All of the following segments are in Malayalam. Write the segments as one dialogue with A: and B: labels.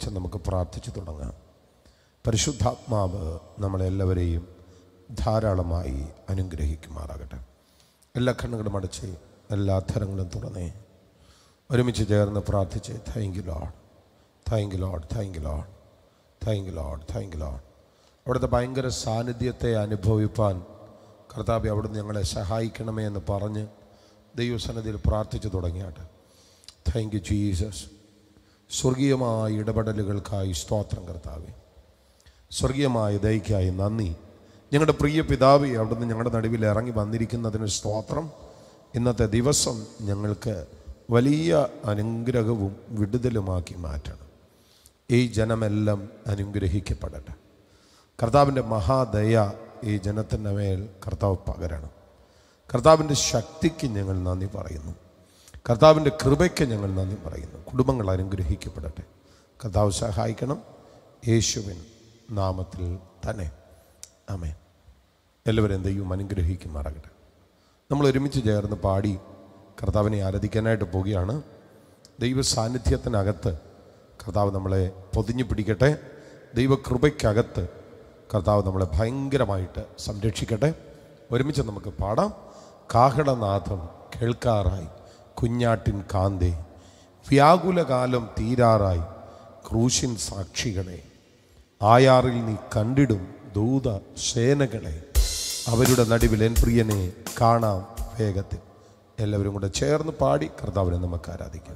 A: ഒരുമിച്ച് നമുക്ക് പ്രാർത്ഥിച്ചു തുടങ്ങാം പരിശുദ്ധാത്മാവ് നമ്മളെല്ലാവരെയും ധാരാളമായി അനുഗ്രഹിക്കുമാറാകട്ടെ എല്ലാ കണ്ണുകളും അടച്ച് എല്ലാ അധരങ്ങളും തുറന്നേ ഒരുമിച്ച് ചേർന്ന് പ്രാർത്ഥിച്ച് thank you Lord thank you Lord thank you Lord thank you Lord thank you Lord അവിടുത്തെ ഭയങ്കര സാന്നിധ്യത്തെ അനുഭവിപ്പാൻ കർത്താവെ അവിടുന്ന് ഞങ്ങളെ സഹായിക്കണമേ എന്ന് പറഞ്ഞ് ദൈവസന്നിധിയിൽ പ്രാർത്ഥിച്ചു തുടങ്ങിയാട്ട് താങ്ക് യു ജീസസ് സ്വർഗീയമായ ഇടപെടലുകൾക്കായി സ്തോത്രം കർത്താവെ സ്വർഗീയമായ ദയക്കായി നന്ദി ഞങ്ങളുടെ പ്രിയ പിതാവെ അവിടുന്ന് ഞങ്ങളുടെ നടുവിൽ ഇറങ്ങി വന്നിരിക്കുന്നതിന് സ്തോത്രം ഇന്നത്തെ ദിവസം ഞങ്ങൾക്ക് വലിയ അനുഗ്രഹവും വിടുതലുമാക്കി മാറ്റണം ഈ ജനമെല്ലാം അനുഗ്രഹിക്കപ്പെടട്ടെ കർത്താവിൻ്റെ മഹാദയ ഈ ജനത്തിൻ്റെ മേൽ കർത്താവ് പകരണം കർത്താവിൻ്റെ ശക്തിക്ക് ഞങ്ങൾ നന്ദി പറയുന്നു കർത്താവിൻ്റെ കൃപയ്ക്ക് ഞങ്ങൾ നന്ദി പറയുന്നു കുടുംബങ്ങൾ അനുഗ്രഹിക്കപ്പെടട്ടെ കർത്താവ് സഹായിക്കണം യേശുവിൻ നാമത്തിൽ തന്നെ ആമേ എല്ലാവരും ദൈവം അനുഗ്രഹിക്കുമാറാകട്ടെ നമ്മൾ ഒരുമിച്ച് ചേർന്ന് പാടി കർത്താവിനെ ആരാധിക്കാനായിട്ട് പോവുകയാണ് ദൈവ സാന്നിധ്യത്തിനകത്ത് കർത്താവ് നമ്മളെ പൊതിഞ്ഞു പിടിക്കട്ടെ ദൈവകൃപയ്ക്കകത്ത് കർത്താവ് നമ്മളെ ഭയങ്കരമായിട്ട് സംരക്ഷിക്കട്ടെ ഒരുമിച്ച് നമുക്ക് പാടാം കാഹളനാഥം കേൾക്കാറായി കുഞ്ഞാട്ടിൻ കാന്തേ വ്യാകുലകാലം തീരാറായി ക്രൂശിൻ സാക്ഷികളെ ആയാറിൽ നീ കണ്ടിടും ദൂത സേനകളെ അവരുടെ നടുവിൽ എൻ പ്രിയനെ കാണാം വേഗത്തിൽ എല്ലാവരും കൂടെ ചേർന്ന് പാടി കർത്താവിനെ നമുക്ക് ആരാധിക്കാം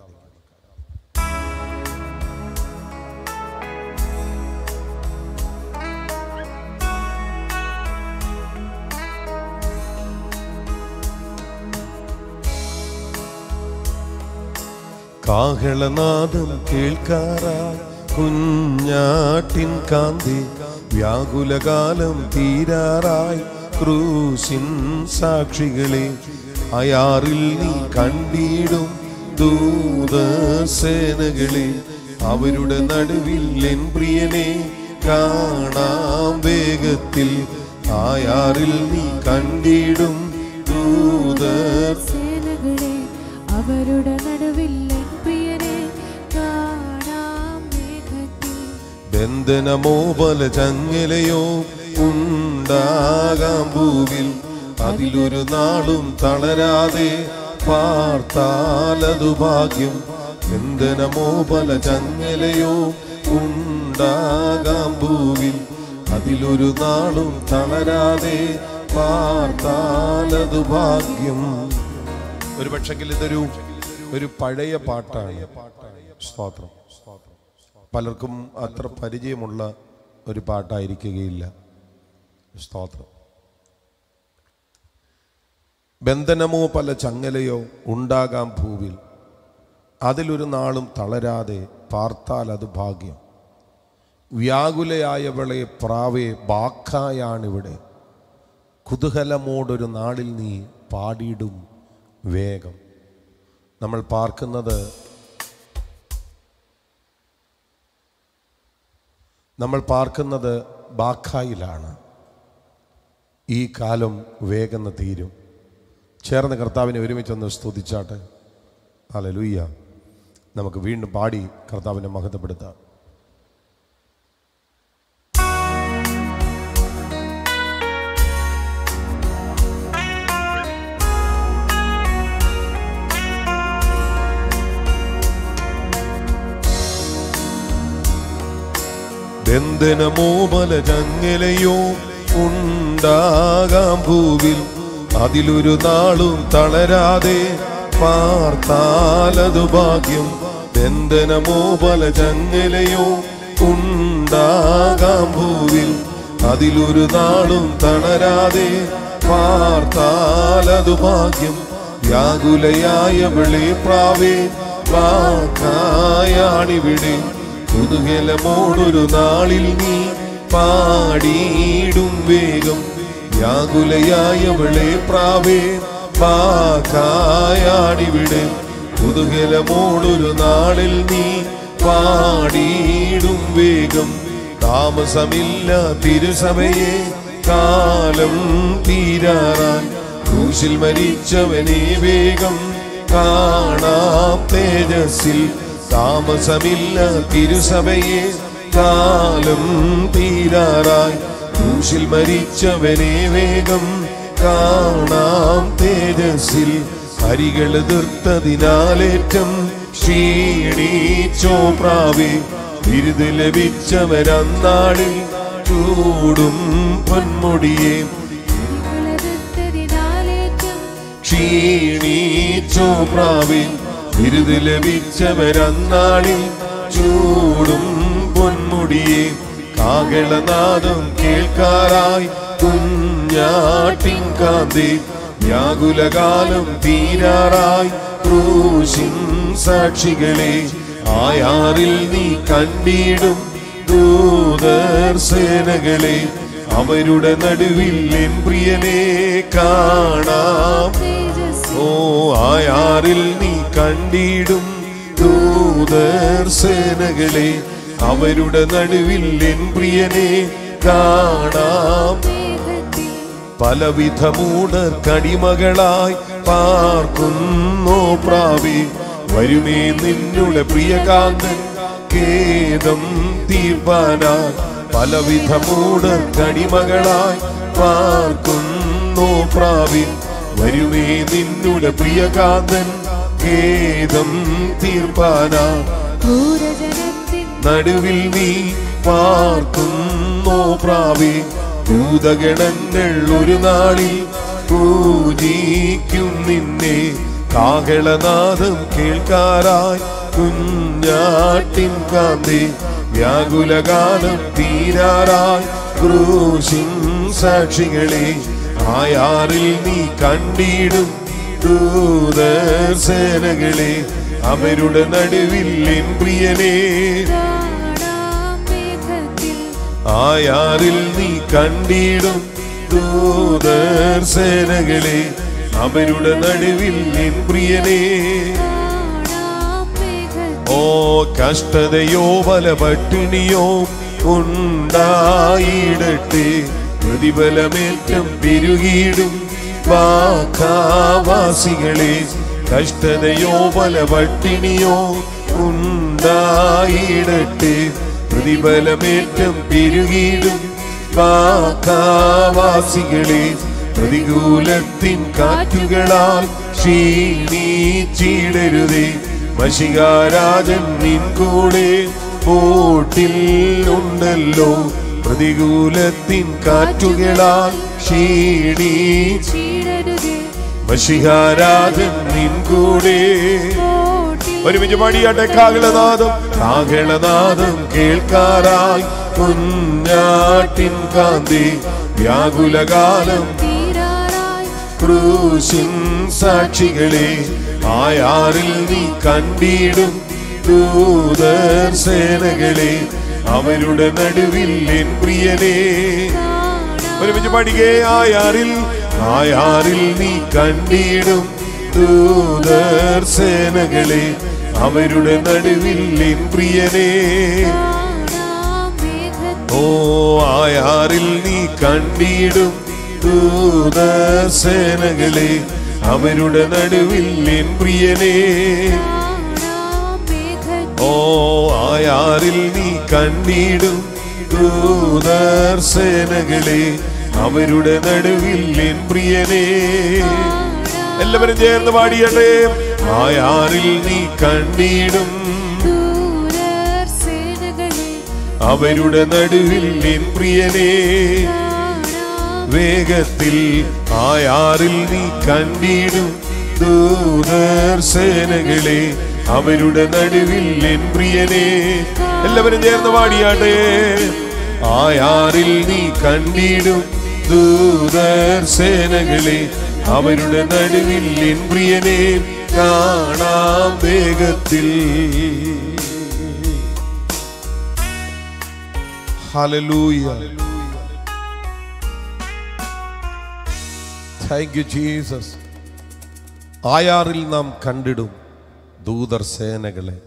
A: കാഹളനാദം കേൾക്കാറായി കുഞ്ഞാട്ടിൻ കാന്തി വ്യാകുലകാലം തീരാറായി ക്രൂശിൻ സാക്ഷികളെ അയാറിൽ നീ കണ്ടിടും ദൂതസേനകളെ അവരുടെ നടുവിൽ എൻ പ്രിയനെ കാണാം വേഗത്തിൽ ആയാറിൽ നീ കണ്ടിടും ദൂതർ
B: സേനകളെ അവരുടെ നടുവിൽ എൻ പ്രിയനെ കാണാം മേഘത്തിൽ
A: ബന്ധനമോ പല ചങ്ങലയോ ഉണ്ടാകാം ഭൂവിൽ അതിലൊരു നാളും തളരാതെ പാർത്താലതു ഭാഗ്യം ബന്ധനമോ പല ചങ്ങലയോ ഉണ്ടാകാം ഭൂവിൽ അതിലൊരു നാളും തളരാതെ പാർത്താലതു ഭാഗ്യം ഒരു പക്ഷെങ്കിൽ ഇതൊരു ഒരു പഴയ പാട്ടാണ് സ്തോത്രം പലർക്കും അത്ര പരിചയമുള്ള ഒരു പാട്ടായിരിക്കുകയില്ല സ്തോത്രം ബന്ധനമോ പല ചങ്ങലയോ ഉണ്ടാകാം ഭൂവിൽ അതിലൊരു നാളും തളരാതെ പാർത്താൽ അത് ഭാഗ്യം വ്യാകുലയായവളെ പ്രാവേ ബാക്കായാണിവിടെ കുതൂഹലമോടൊരു നാളിൽ നീ പാടിയിടും വേഗം നമ്മൾ പാർക്കുന്നത് നമ്മൾ പാർക്കുന്നത് ബാഖായിലാണ് ഈ കാലം വേഗം തീരും ചേർന്ന് കർത്താവിനെ ഒരുമിച്ചൊന്ന് സ്തുതിച്ചാട്ടെ ഹല്ലേലൂയ നമുക്ക് വീണ്ടും പാടി കർത്താവിനെ മഹത്വപ്പെടുത്താം ബന്ധനമോ പല ചങ്ങലയോ ഉണ്ടാകാം ഭൂവിൽ അതിലൊരു നാളും തളരാതെ പാർത്താലതു ഭാഗ്യം ബന്ധനമോ പല ചങ്ങലയോ ഉണ്ടാകാം ഭൂവിൽ അതിലൊരു നാളും തളരാതെ പാർത്താലതു ഭാഗ്യം വ്യാകുലയായ വിളി പ്രാവേ വാക്കായാണിവിടെ കുതൂഹലമോടൊരു നാളിൽ നീ പാടിയിടും വേഗം വ്യാകുലയായവളെ പ്രാവേ വാക്കായാണിവിടെ കുതൂഹലമോടൊരു നാളിൽ നീ പാടിയിടും വേഗം താമസമില്ല തിരുസഭയെ കാലം തീരാറാൻ ക്രൂശിൽ മരിച്ചവനെ വേഗം കാണാം തേജസ്സിൽ താമസമില്ല തിരുസഭയെ കാലം തീരാറായി ക്രൂശിൽ മരിച്ചവനെ വേഗം കാണാം തേജസ്സിൽ ഹരികൾ എതിർത്തതിനാലേറ്റം ക്ഷീണിച്ചോ പ്രാവേ ബിരുദ് ലഭിച്ചവരന്നാളിൽ ചൂടും പൊന്മുടിയെ
B: എതിർത്തതിനാലേറ്റം
A: ക്ഷീണിച്ചോ പ്രാവേ ബിരുദ് ലഭിച്ചവരന്നാളിൽ ചൂടും പൊന്മുടിയെ കാകളനാദം കേൾക്കാറായി കുഞ്ഞാട്ടിൻ കാന്തി വ്യാകുലകാലം തീരാറായി ക്രൂശിൻ സാക്ഷികളെ ആയാറിൽ നീ കണ്ടിടും ദൂതർ സേനകളെ അവരുടെ നടുവിൽ എൻ പ്രിയനെ കാണാം
B: തേജസ്സിൽ
A: ഓ ആയാറിൽ നീ കണ്ടിടും ദൂതർ സേനകളെ അവരുടെ നടുവിൽ എൻ പ്രിയനെ കാണാം
B: മേഘത്തിൽ
A: പലവിധ മൂടർ കടിമകളായി പാർക്കുന്നോ പ്രാവി വരുമേ നിന്നുടെ പ്രിയകാന്തൻ ഖേദം തീർപ്പാനായി പലവിധ മൂടർ കടിമകളായി പാർക്കുന്നോ പ്രാവി വരുമേ നിന്നുടെ പ്രിയകാന്തൻ ഖേദം തീർപ്പാനായി
B: ക്രൂരജനത്തിൻ
A: നടുവിൽ നീ പാർക്കുന്നോ പ്രാവി ഭൂതഗണങ്ങൾ ഒരു നാളിൽ പൂജിക്കും നിന്നെ കാഹളനാദം കേൾക്കാറായി കുഞ്ഞാട്ടിൻ കാന്തി വ്യാകുലകാലം തീരാറായി ക്രൂശിൻ സാക്ഷികളെ ആയാറിൽ നീ കണ്ടിടും ദൂതർ സേനകളെ അവരുടെ നടുവിൽ എൻ പ്രിയനെ
B: കാണാം മേഘത്തിൽ
A: ആയാറിൽ നീ കണ്ടിടും ദൂതർ സേനകളെ അവരുടെ നടുവിൽ എൻ പ്രിയനെ
B: കാണാം മേഘത്തിൽ
A: ഓ കഷ്ടതയോ പല പട്ടിണിയോ ഉണ്ടായിടട്ടെ പ്രതിഫലമേറ്റം പെരുകിയിടും വാക്കാവാസികളെ കഷ്ടതയോ പല പട്ടിണിയോ ഉണ്ടായിടട്ടെ പ്രതിഫലമേറ്റം പെരുകിയിടും വാക്കാവാസികളെ പ്രതികൂലത്തിൻ കാറ്റുകളാൽ ക്ഷീണിച്ചിടരുതേ മഷികാരാജൻ നിൻ കൂടെ ബോട്ടിൽ ഉണ്ടല്ലോ പ്രതികൂലത്തിൻ കാറ്റുകളാൽ ക്ഷീണി
B: ചീടരുതേ
A: മഷിഹാരാജൻ നിൻ കൂടെ
B: കോട്ടിൽ
A: ഒരുമിച്ച് പാടിയാട്ടെ കാകളനാദം കാകളനാദം കേൾക്കാറായി കുഞ്ഞാട്ടിൻ കാന്തി വ്യാകുലകാലം
B: തീരാറായി
A: ക്രൂശിൻ സാക്ഷികളെ ആയാറിൽ നീ കണ്ടിടും ദൂതർ സേനകളെ അവരുടെ നടുവിൽ എൻ പ്രിയനെ
B: കാണാം
A: ഒരുമിച്ച് പാടികേ ആയാറിൽ ആയാറിൽ നീ കണ്ടിടും ദൂതർ സേനകളെ അവരുടെ നടുവിൽ എൻ പ്രിയനെ
B: കാണാം മേഘത്തിൽ
A: ഓ ആയാറിൽ നീ കണ്ടിടും ദൂതർ സേനകളെ അവരുടെ നടുവിൽ എൻ പ്രിയനെ
B: കാണാം മേഘത്തിൽ
A: ഓ ആയാറിൽ നീ കണ്ടിടും ദൂതർ സേനകളെ അവരുടെ നടുവിൽ എൻ പ്രിയനെ എല്ലാവരും ചേർന്ന് പാടിയട്ടെ ആയാറിൽ നീ കണ്ടിടും
B: ദൂരർ സേനകളെ
A: അവരുടെ നടുവിൽ എൻ പ്രിയനെ
B: കാണാം
A: വേഗത്തിൽ ആയാറിൽ നീ കണ്ടിടും ദൂതർ സേനകളെ അവരുടെ നടുവിൽ എൻ പ്രിയനെ എല്ലാവരും ചേർന്ന് പാടിയാട്ടെ ആയാറിൽ നീ കണ്ടിടും ദൂതർ സേനകളെ അവരുടെ നടുവിൽ എൻ പ്രിയനെ കാണാം വേഗത്തിൽ ഹല്ലേലൂയ താങ്ക് യു ജീസസ് ആയാറിൽ നാം കണ്ടിടും ദൂതർ സേനകളെ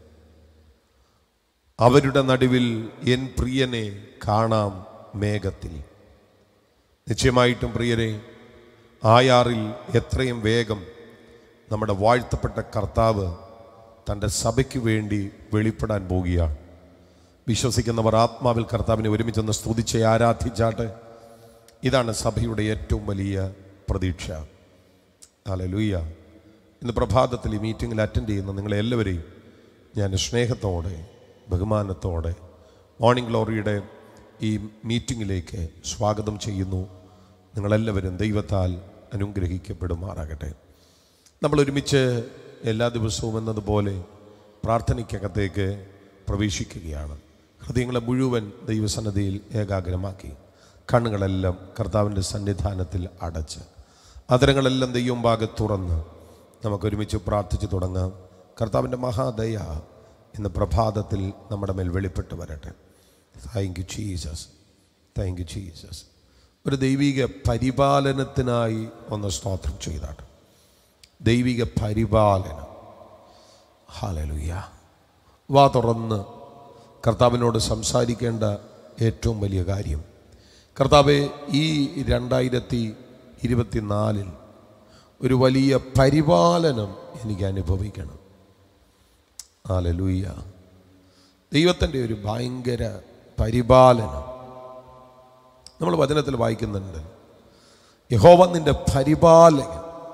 A: അവരുടെ നടുവിൽ എൻ പ്രിയനെ കാണാം മേഘത്തിൽ നിശ്ചയമായിട്ടും പ്രിയരെ ആയാറിൽ എത്രയും വേഗം നമ്മുടെ വാഴ്ത്തപ്പെട്ട കർത്താവ് തൻ്റെ സഭയ്ക്ക് വേണ്ടി വെളിപ്പെടാൻ പോവുകയാണ് വിശ്വസിക്കുന്നവർ ആത്മാവിൽ കർത്താവിനെ ഒരുമിച്ചൊന്ന് സ്തുതിച്ച് ആരാധിച്ചാട്ടെ ഇതാണ് സഭയുടെ ഏറ്റവും വലിയ പ്രതീക്ഷ ഹല്ലേലൂയ ഇന്ന് പ്രഭാതത്തിൽ ഈ മീറ്റിങ്ങിൽ അറ്റൻഡ് ചെയ്യുന്ന നിങ്ങളെ എല്ലാവരെയും ഞാൻ സ്നേഹത്തോടെ ബഹുമാനത്തോടെ മോർണിംഗ് ഗ്ലോറിയുടെ ഈ മീറ്റിങ്ങിലേക്ക് സ്വാഗതം ചെയ്യുന്നു നിങ്ങളെല്ലാവരും ദൈവത്താൽ അനുഗ്രഹിക്കപ്പെടുമാറാകട്ടെ നമ്മൾ ഒരുമിച്ച് എല്ലാ ദിവസവും എന്നതുപോലെ പ്രാർത്ഥനയ്ക്കകത്തേക്ക് പ്രവേശിക്കുകയാണ് ഹൃദയങ്ങളെ മുഴുവൻ ദൈവസന്നദ്ധിയിൽ ഏകാഗ്രമാക്കി കണ്ണുകളെല്ലാം കർത്താവിൻ്റെ സന്നിധാനത്തിൽ അടച്ച് അതരങ്ങളെല്ലാം ദൈവം ഭാഗെ തുറന്ന് നമുക്കൊരുമിച്ച് പ്രാർത്ഥിച്ചു തുടങ്ങാം കർത്താവിൻ്റെ മഹാദയ ഇന്ന് പ്രഭാതത്തിൽ നമ്മുടെ മേൽ വെളിപ്പെട്ട് വരട്ടെ thank you Jesus thank you Jesus ഒരു ദൈവിക പരിപാലനത്തിനായി ഒന്ന് സ്തോത്രം ചെയ്താട്ടെ ദൈവിക പരിപാലനം ഹാലലുയ്യ വാ തുറന്ന് കർത്താവിനോട് സംസാരിക്കേണ്ട ഏറ്റവും വലിയ കാര്യം കർത്താവെ ഈ രണ്ടായിരത്തി ഇരുപത്തിനാലിൽ ഒരു വലിയ പരിപാലനം എനിക്ക് അനുഭവിക്കണം ഹാലലുയ്യ ദൈവത്തിൻ്റെ ഒരു ഭയങ്കര പരിപാലനം നമ്മൾ വചനത്തിൽ വായിക്കുന്നുണ്ട് യഹോവ നിന്റെ പരിപാലകൻ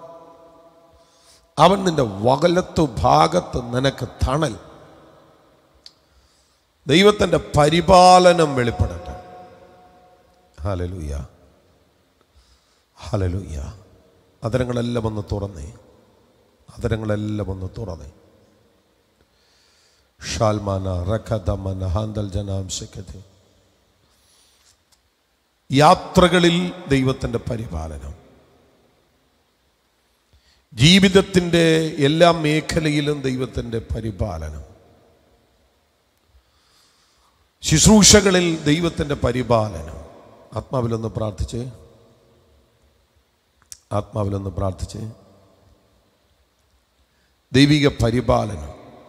A: അവൻ നിന്റെ വകലത്തു ഭാഗത്ത് നിനക്ക് തണൽ ദൈവത്തിൻ്റെ പരിപാലനം വെളിപ്പെടട്ടെ ഹലലൂയ ഹലലൂയ അതരങ്ങളെല്ലാം ഒന്ന് തുറന്നേ അതരങ്ങളെല്ലാം ഒന്ന് തുറന്നേ ഷാൽമാന റഖദമന ഹാന്തൽ ജനാംശക്കഥ യാത്രകളിൽ ദൈവത്തിൻ്റെ പരിപാലനം ജീവിതത്തിൻ്റെ എല്ലാ മേഖലയിലും ദൈവത്തിൻ്റെ പരിപാലനം ശുശ്രൂഷകളിൽ ദൈവത്തിൻ്റെ പരിപാലനം ആത്മാവിലൊന്ന് പ്രാർത്ഥിച്ച് ആത്മാവിലൊന്ന് പ്രാർത്ഥിച്ച് ദൈവിക പരിപാലനം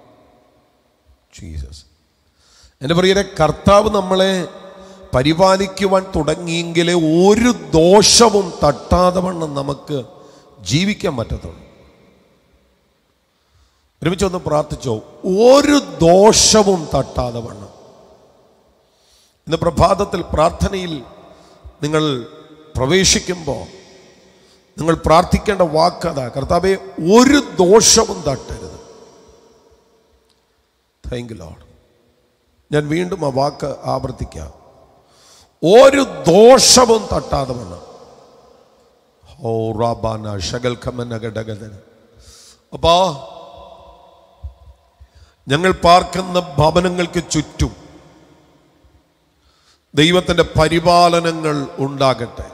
A: ജീസസ് എൻ്റെ പ്രിയരെ കർത്താവ് നമ്മളെ പരിപാലിക്കുവാൻ തുടങ്ങിയെങ്കിലേ ഒരു ദോഷവും തട്ടാതെ വണ്ണം നമുക്ക് ജീവിക്കാൻ പറ്റത്തുള്ളൂ ഒരുമിച്ച് ഒന്ന് പ്രാർത്ഥിച്ചോ ഒരു ദോഷവും തട്ടാതെ വണ്ണം ഇന്ന് പ്രഭാതത്തിൽ പ്രാർത്ഥനയിൽ നിങ്ങൾ പ്രവേശിക്കുമ്പോൾ നിങ്ങൾ പ്രാർത്ഥിക്കേണ്ട വാക്കതാ കർത്താവെ ഒരു ദോഷവും തട്ടരുത് താങ്ക് യു ലോഡ് ഞാൻ വീണ്ടും ആ വാക്ക് ആവർത്തിക്കാം ഒരു ദോഷവും തട്ടാതെ വേണം ഓ റാബാന ഷകൽ ഖമന ഘടകതന അപ്പാ ഞങ്ങൾ പാർക്കുന്ന ഭവനങ്ങൾക്ക് ചുറ്റും ദൈവത്തിൻ്റെ പരിപാലനങ്ങൾ ഉണ്ടാകട്ടെ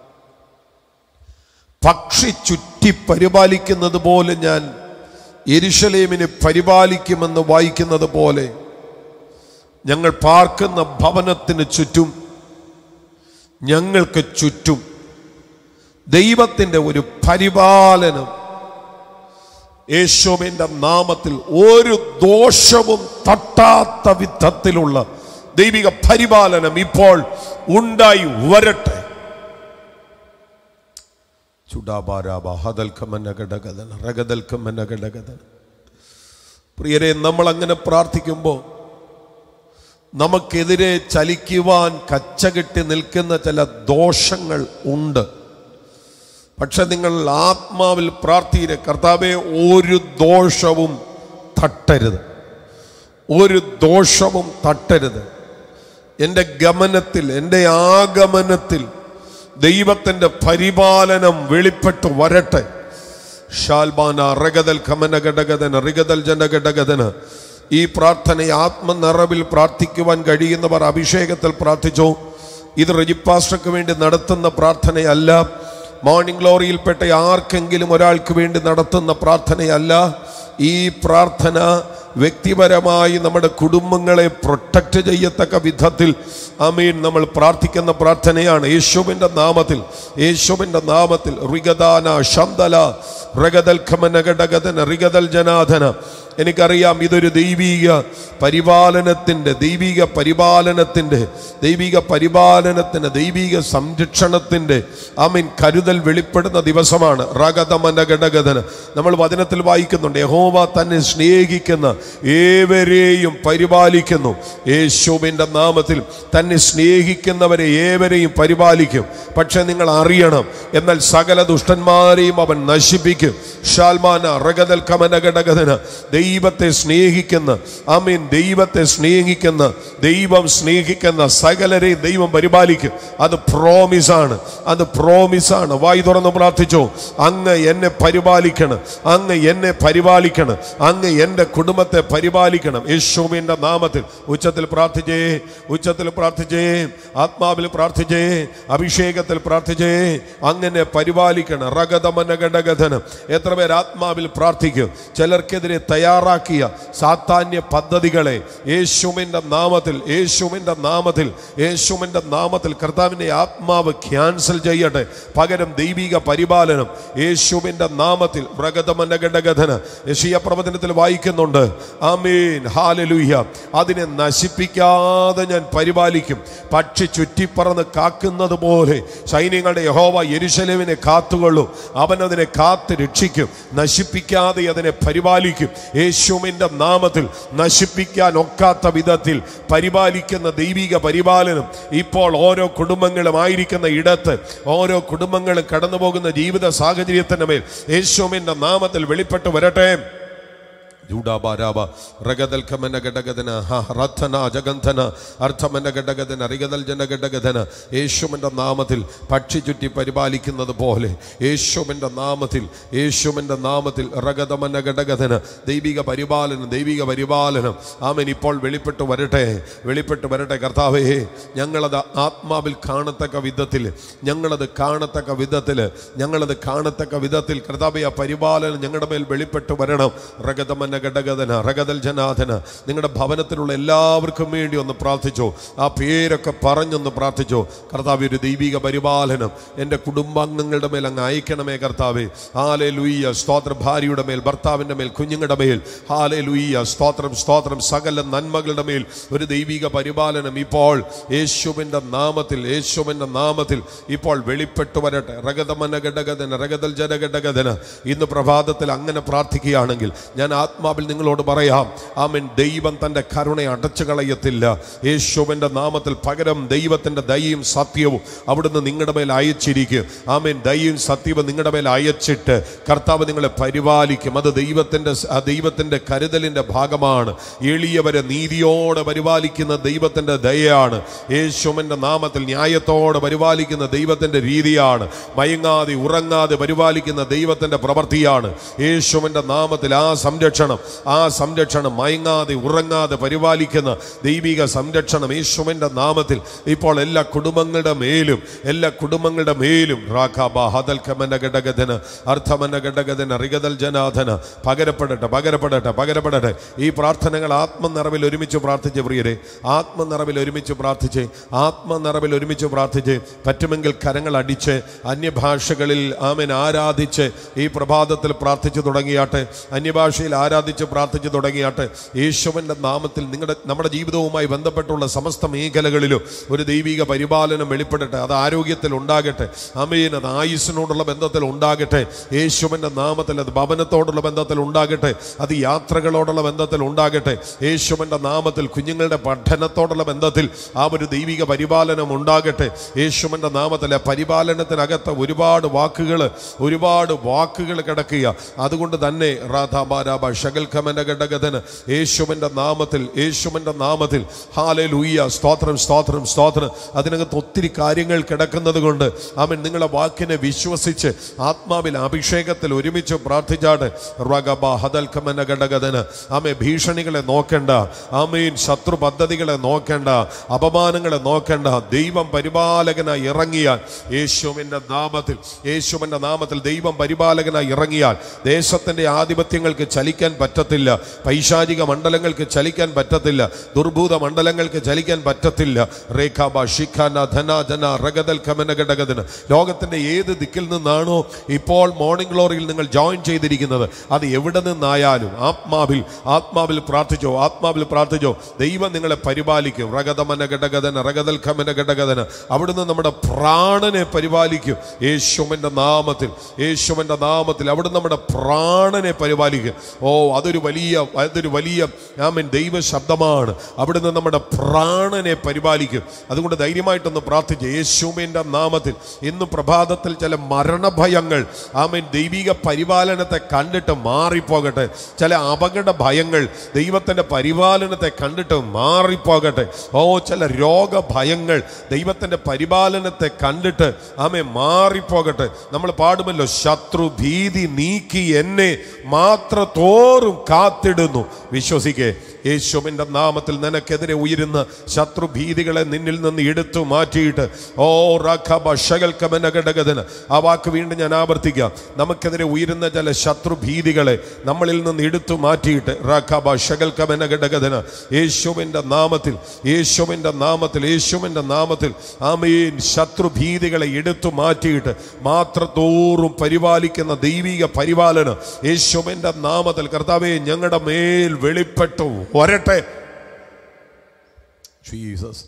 A: പക്ഷി ചുറ്റി പരിപാലിക്കുന്നത് പോലെ ഞാൻ എരിശലേമിനെ പരിപാലിക്കുമെന്ന് വായിക്കുന്നത് പോലെ ഞങ്ങൾ പാർക്കുന്ന ഭവനത്തിന് ചുറ്റും ഞങ്ങൾക്ക് ചുറ്റും ദൈവത്തിൻ്റെ ഒരു പരിപാലനം യേശോവിൻ്റെ നാമത്തിൽ ഒരു ദോഷവും തട്ടാത്ത വിധത്തിലുള്ള ദൈവിക പരിപാലനം ഇപ്പോൾ ഉണ്ടായി വരട്ടെ ചുടാബാരാബ ഹതൽക്കമനഘടകഥന റഗതൽക്കമനഘടകഥന പ്രിയരെ നമ്മൾ അങ്ങനെ പ്രാർത്ഥിക്കുമ്പോൾ നമുക്കെതിരെ ചലിക്കുവാൻ കച്ചകെട്ടി നിൽക്കുന്ന ചില ദോഷങ്ങൾ ഉണ്ട് പക്ഷെ നിങ്ങൾ ആത്മാവിൽ പ്രാർത്ഥിയിരെ കർത്താവെ ഒരു ദോഷവും തട്ടരുത് ഒരു ദോഷവും തട്ടരുത് എൻ്റെ ഗമനത്തിൽ എൻ്റെ ആഗമനത്തിൽ ദൈവത്തിൻ്റെ പരിപാലനം വെളിപ്പെട്ട് വരട്ടെ ഷാൽബാന റഗതൽ ഖമനഘടകഥന റിഗതൽ ജനഘടകഥന ഈ പ്രാർത്ഥന ആത്മനിറവിൽ പ്രാർത്ഥിക്കുവാൻ കഴിയുന്നവർ അഭിഷേകത്തിൽ പ്രാർത്ഥിച്ചോ ഇത് റെജിപ്പാസ്റ്റർക്ക് വേണ്ടി നടത്തുന്ന പ്രാർത്ഥനയല്ല മോർണിംഗ് ഗ്ലോറിയിൽപ്പെട്ട ആർക്കെങ്കിലും ഒരാൾക്ക് വേണ്ടി നടത്തുന്ന പ്രാർത്ഥനയല്ല ഈ പ്രാർത്ഥന വ്യക്തിപരമായി നമ്മുടെ കുടുംബങ്ങളെ പ്രൊട്ടക്റ്റ് ചെയ്യത്തക്ക വിധത്തിൽ അമീൻ നമ്മൾ പ്രാർത്ഥിക്കുന്ന പ്രാർത്ഥനയാണ് യേശുവിൻ്റെ നാമത്തിൽ യേശുവിൻ്റെ നാമത്തിൽ റിഗദാന ശന്തല റഗദൽ ഖമനഘടകഥന റിഗദൽ ജനാഥന എനിക്കറിയാം ഇതൊരു ദൈവീക പരിപാലനത്തിൻ്റെ ദൈവിക പരിപാലനത്തിൻ്റെ ദൈവിക പരിപാലനത്തിൻ്റെ ദൈവിക സംരക്ഷണത്തിൻ്റെ ആമീൻ കരുതൽ വെളിപ്പെടുന്ന ദിവസമാണ് റഗതമന ഘടകഥന നമ്മൾ വചനത്തിൽ വായിക്കുന്നുണ്ട് യഹോവ തന്നെ സ്നേഹിക്കുന്ന ഏവരെയും പരിപാലിക്കുന്നു യേശുവിൻ്റെ നാമത്തിൽ തന്നെ സ്നേഹിക്കുന്നവരെ ഏവരെയും പരിപാലിക്കും പക്ഷെ നിങ്ങൾ അറിയണം എന്നാൽ സകല ദുഷ്ടന്മാരെയും അവൻ നശിപ്പിക്കും ഷാൽമാന റഗതൽ കമന ഘടകഥന ദൈവത്തെ സ്നേഹിക്കുന്ന ആമീൻ ദൈവത്തെ സ്നേഹിക്കുന്ന ദൈവം സ്നേഹിക്കുന്ന സകലരെയും ദൈവം പരിപാലിക്കും അത് പ്രോമിസാണ് അത് പ്രോമിസാണ് വായി തുറന്ന് പ്രാർത്ഥിച്ചോ അങ്ങ് എന്നെ പരിപാലിക്കണം അങ്ങ് എന്നെ പരിപാലിക്കണം അങ്ങ് എൻ്റെ കുടുംബത്തെ പരിപാലിക്കണം യേശുവിൻ്റെ നാമത്തിൽ ഉച്ചത്തിൽ പ്രാർത്ഥിച്ചേ ഉച്ചത്തിൽ പ്രാർത്ഥിച്ചേ ആത്മാവിൽ പ്രാർത്ഥിച്ചേ അഭിഷേകത്തിൽ പ്രാർത്ഥിച്ചേ അങ്ങനെ പരിപാലിക്കണം റഗതമന ഘടകഥനം എത്ര പേർ ആത്മാവിൽ പ്രാർത്ഥിക്കും ചിലർക്കെതിരെ തയ്യാറാക്കിയ സാത്താന്യ പദ്ധതികളെ യേശുവിൻ്റെ നാമത്തിൽ യേശുവിൻ്റെ നാമത്തിൽ യേശുവിൻ്റെ നാമത്തിൽ കർത്താവിൻ്റെ ആത്മാവ് ക്യാൻസൽ ചെയ്യട്ടെ പകരം ദൈവിക പരിപാലനം യേശുവിൻ്റെ നാമത്തിൽ മൃഗതമന ഘടകഥന യശീയ പ്രവചനത്തിൽ വായിക്കുന്നുണ്ട് ആമീൻ ഹാലലൂഹ്യ അതിനെ നശിപ്പിക്കാതെ ഞാൻ പരിപാലിക്കും പക്ഷി ചുറ്റിപ്പറന്ന് കാക്കുന്നത് പോലെ സൈന്യങ്ങളുടെ യഹോവ യെരുശലേമിനെ കാത്തുകൊള്ളും അവൻ അതിനെ കാത്ത് രക്ഷിക്കും നശിപ്പിക്കാതെ അതിനെ പരിപാലിക്കും യേശുവിൻ്റെ നാമത്തിൽ നശിപ്പിക്കാൻ ഒക്കാത്ത വിധത്തിൽ പരിപാലിക്കുന്ന ദൈവിക പരിപാലനം ഇപ്പോൾ ഓരോ കുടുംബങ്ങളും ആയിരിക്കുന്ന ഇടത്ത് ഓരോ കുടുംബങ്ങളും കടന്നു പോകുന്ന ജീവിത സാഹചര്യത്തിൻ്റെ മേൽ യേശുവിൻ്റെ നാമത്തിൽ വെളിപ്പെട്ട് വരട്ടെ ജൂഡാബാരാബ റഗദൽ കമന ഘടകഥന റഥന ജഗന്ധന അർത്ഥമന ഘടകഥന റിഗദൽ ജനഘടകഥന യേശുവിൻ്റെ നാമത്തിൽ പക്ഷി ചുറ്റി പരിപാലിക്കുന്നത് പോലെ യേശുവിൻ്റെ നാമത്തിൽ യേശുവിൻ്റെ നാമത്തിൽ റഗതമന ഘടകഥന ദൈവിക പരിപാലനം ദൈവിക പരിപാലനം ആമൻ ഇപ്പോൾ വെളിപ്പെട്ട് വരട്ടെ വെളിപ്പെട്ട് വരട്ടെ കർത്താവേ ഞങ്ങളത് ആത്മാവിൽ കാണത്തക്ക വിധത്തിൽ ഞങ്ങളത് കാണത്തക്ക വിധത്തിൽ ഞങ്ങളത് കാണത്തക്ക വിധത്തിൽ കർത്താവെ ആ പരിപാലനം ഞങ്ങളുടെ മേൽ വെളിപ്പെട്ട് വരണം റഗതമന ഘടകഥന റഗതൽ ജനാഥന നിങ്ങളുടെ ഭവനത്തിലുള്ള എല്ലാവർക്കും വേണ്ടി ഒന്ന് പ്രാർത്ഥിച്ചോ ആ പേരൊക്കെ പറഞ്ഞൊന്ന് പ്രാർത്ഥിച്ചോ കർത്താവ് ഒരു ദൈവിക പരിപാലനം എൻ്റെ കുടുംബാംഗങ്ങളുടെ മേൽ അങ്ങ് അയക്കണമേ കർത്താവേ ഹാലെ ലൂയ്യ സ്തോത്ര ഭാര്യയുടെ മേൽ ഭർത്താവിൻ്റെ മേൽ കുഞ്ഞുങ്ങളുടെ മേൽ ഹാലെ ലൂയ്യ സ്തോത്രം സ്തോത്രം സകല നന്മകളുടെ മേൽ ഒരു ദൈവിക പരിപാലനം ഇപ്പോൾ യേശുവിൻ്റെ നാമത്തിൽ യേശുവിൻ്റെ നാമത്തിൽ ഇപ്പോൾ വെളിപ്പെട്ടു വരട്ടെ റഗതമന ഘടകഥന റഗതൽ ജനഘടകഥന ഇന്ന് പ്രഭാതത്തിൽ അങ്ങനെ പ്രാർത്ഥിക്കുകയാണെങ്കിൽ ഞാൻ ആത്മാവിൽ നിങ്ങളോട് പറയാം ആമൻ ദൈവം തൻ്റെ കരുണ അടച്ചു കളയത്തില്ല യേശുവിൻ്റെ നാമത്തിൽ പകരം ദൈവത്തിൻ്റെ ദയയും സത്യവും അവിടുന്ന് നിങ്ങളുടെ മേൽ അയച്ചിരിക്കും ആമൻ ദയയും സത്യവും നിങ്ങളുടെ മേൽ അയച്ചിട്ട് കർത്താവ് നിങ്ങളെ പരിപാലിക്കും അത് ദൈവത്തിൻ്റെ ആ ദൈവത്തിൻ്റെ കരുതലിൻ്റെ ഭാഗമാണ് എളിയവരെ നീതിയോടെ പരിപാലിക്കുന്ന ദൈവത്തിൻ്റെ ദയയാണ് യേശുവിൻ്റെ നാമത്തിൽ ന്യായത്തോടെ പരിപാലിക്കുന്ന ദൈവത്തിൻ്റെ രീതിയാണ് മയങ്ങാതെ ഉറങ്ങാതെ പരിപാലിക്കുന്ന ദൈവത്തിൻ്റെ പ്രവൃത്തിയാണ് യേശുവിൻ്റെ നാമത്തിൽ ആ സംരക്ഷണം ആ സംരക്ഷണം മയങ്ങാതെ ഉറങ്ങാതെ പരിപാലിക്കുന്ന ദൈവിക സംരക്ഷണം യേശുവിൻ്റെ നാമത്തിൽ ഇപ്പോൾ എല്ലാ കുടുംബങ്ങളുടെ മേലും എല്ലാ കുടുംബങ്ങളുടെ മേലും റാഖാബ ഹദൽ കമന ഘടകധന അർത്ഥമന ഘടകധന റിഗതൽ ജനാഥന പകരപ്പെടട്ടെ പകരപ്പെടട്ടെ പകരപ്പെടട്ടെ ഈ പ്രാർത്ഥനകൾ ആത്മനിറവിൽ ഒരുമിച്ച് പ്രാർത്ഥിച്ച് പ്രിയരെ ആത്മനിറവിൽ ഒരുമിച്ച് പ്രാർത്ഥിച്ച് ആത്മനിറവിൽ ഒരുമിച്ച് പ്രാർത്ഥിച്ച് പറ്റുമെങ്കിൽ കരങ്ങൾ അടിച്ച് അന്യഭാഷകളിൽ ആമൻ ആരാധിച്ച് ഈ പ്രഭാതത്തിൽ പ്രാർത്ഥിച്ചു തുടങ്ങിയാട്ടെ അന്യഭാഷയിൽ ആരാധിച്ച് പ്രാർത്ഥിച്ചു തുടങ്ങിയാട്ടെ യേശുവിൻ്റെ നാമത്തിൽ നിങ്ങളുടെ നമ്മുടെ ജീവിതവുമായി ബന്ധപ്പെട്ടുള്ള സമസ്ത മേഖലകളിലും ഒരു ദൈവിക പരിപാലനം വെളിപ്പെടട്ടെ അത് ആരോഗ്യത്തിൽ ഉണ്ടാകട്ടെ അമീൻ അത് ആയുസ്സിനോടുള്ള ബന്ധത്തിൽ ഉണ്ടാകട്ടെ യേശുവിൻ്റെ നാമത്തിൽ അത് ഭവനത്തോടുള്ള ബന്ധത്തിൽ ഉണ്ടാകട്ടെ അത് യാത്രകളോടുള്ള ബന്ധത്തിൽ ഉണ്ടാകട്ടെ യേശുവിൻ്റെ നാമത്തിൽ കുഞ്ഞുങ്ങളുടെ പഠനത്തോടുള്ള ബന്ധത്തിൽ ആ ഒരു ദൈവിക പരിപാലനം ഉണ്ടാകട്ടെ യേശുവിൻ്റെ നാമത്തിൽ ആ പരിപാലനത്തിനകത്ത് ഒരുപാട് വാക്കുകൾ ഒരുപാട് വാക്കുകൾ കിടക്കുക അതുകൊണ്ട് തന്നെ റാധാബാരാബ ഷകൽ കമന ഘടകഥന് യേശുവിൻ്റെ നാമത്തിൽ യേശുവിൻ്റെ നാമത്തിൽ ഹാലെ ലൂയ്യ സ്തോത്രം സ്തോത്രം സ്തോത്രം അതിനകത്ത് ഒത്തിരി കാര്യങ്ങൾ കിടക്കുന്നത് കൊണ്ട് അവൻ നിങ്ങളെ വാക്കിനെ വിശ്വസിച്ച് ആത്മാവിൽ അഭിഷേകത്തിൽ ഒരുമിച്ച് പ്രാർത്ഥിച്ചാട് റഗബ ഹദൽ കമന ഘടകഥന് ആമെ ഭീഷണികളെ നോക്കണ്ട ആമീൻ ശത്രു പദ്ധതികളെ നോക്കണ്ട അപമാനങ്ങളെ നോക്കണ്ട ദൈവം പരിപാലകനായി ഇറങ്ങിയാൽ യേശുവിൻ്റെ നാമത്തിൽ യേശുവിൻ്റെ നാമത്തിൽ ദൈവം പരിപാലകനായി ഇറങ്ങിയാൽ ദേശത്തിൻ്റെ ആധിപത്യങ്ങൾക്ക് ചലിക്കാൻ പറ്റത്തില്ല പൈശാചിക മണ്ഡലങ്ങൾക്ക് ചലിക്കാൻ പറ്റത്തില്ല ദുർഭൂത മണ്ഡലങ്ങൾക്ക് ചലിക്കാൻ പറ്റത്തില്ല റേഖാബ ഷിഖാന ധന ധന റഗദൽ കമന ഘടകത്തിന് ലോകത്തിന്റെ ഏത് ദിക്കിൽ നിന്നാണോ ഇപ്പോൾ മോർണിംഗ് ഗ്ലോറിയിൽ നിങ്ങൾ ജോയിൻ ചെയ്തിരിക്കുന്നത് അത് എവിടെ നിന്നായാലും ആത്മാവിൽ ആത്മാവിൽ പ്രാർത്ഥിച്ചോ ആത്മാവിൽ പ്രാർത്ഥിച്ചോ ദൈവം നിങ്ങളെ പരിപാലിക്കും റഗതമന ഘടകതന റഗദൽ ഖമന ഘടകതന അവിടുന്ന് നമ്മുടെ പ്രാണനെ പരിപാലിക്കും യേശുവിൻ്റെ നാമത്തിൽ യേശുവിൻ്റെ നാമത്തിൽ അവിടുന്ന് നമ്മുടെ പ്രാണനെ പരിപാലിക്കും ഓ അതൊരു വലിയ അതൊരു വലിയ ആമൻ ദൈവ ശബ്ദമാണ് അവിടുന്ന് നമ്മുടെ പ്രാണനെ പരിപാലിക്കും അതുകൊണ്ട് ധൈര്യമായിട്ടൊന്ന് പ്രാർത്ഥിച്ച് യേശുവിൻ്റെ നാമത്തിൽ ഇന്ന് പ്രഭാതത്തിൽ ചില മരണഭയങ്ങൾ ആമൻ ദൈവിക പരിപാലനത്തെ കണ്ടിട്ട് മാറിപ്പോകട്ടെ ചില അപകട ഭയങ്ങൾ ദൈവത്തിൻ്റെ പരിപാലനത്തെ കണ്ടിട്ട് മാറിപ്പോകട്ടെ ഓ ചില രോഗഭയങ്ങൾ ദൈവത്തിൻ്റെ പരിപാലനത്തെ കണ്ടിട്ട് ആമെ മാറിപ്പോകട്ടെ നമ്മൾ പാടുമല്ലോ ശത്രു ഭീതി നീക്കി എന്നെ മാത്രത്തോറും കാത്തിടുന്നു വിശ്വസിക്കേ യേശുവിൻ്റെ നാമത്തിൽ നിനക്കെതിരെ ഉയരുന്ന ശത്രുഭീതികളെ നിന്നിൽ നിന്ന് എടുത്തു മാറ്റിയിട്ട് ഓ റഖബ ഷകൽക്കമനഘടകതന് ആ വാക്ക് വീണ്ടും ഞാൻ ആവർത്തിക്കാം നമുക്കെതിരെ ഉയരുന്ന ചില ശത്രുഭീതികളെ നമ്മളിൽ നിന്ന് എടുത്തു മാറ്റിയിട്ട് റഖബ ഷകൽക്കമനഘടകതന് യേശുവിൻ്റെ നാമത്തിൽ യേശുവിൻ്റെ നാമത്തിൽ യേശുവിൻ്റെ നാമത്തിൽ ആമീൻ ശത്രുഭീതികളെ എടുത്തു മാറ്റിയിട്ട് മാത്രത്തോറും പരിപാലിക്കുന്ന ദൈവിക പരിപാലനം യേശുവിൻ്റെ നാമത്തിൽ കർത്താവെ ഞങ്ങളുടെ മേൽ വെളിപ്പെട്ടു വരട്ടെ ജീസസ്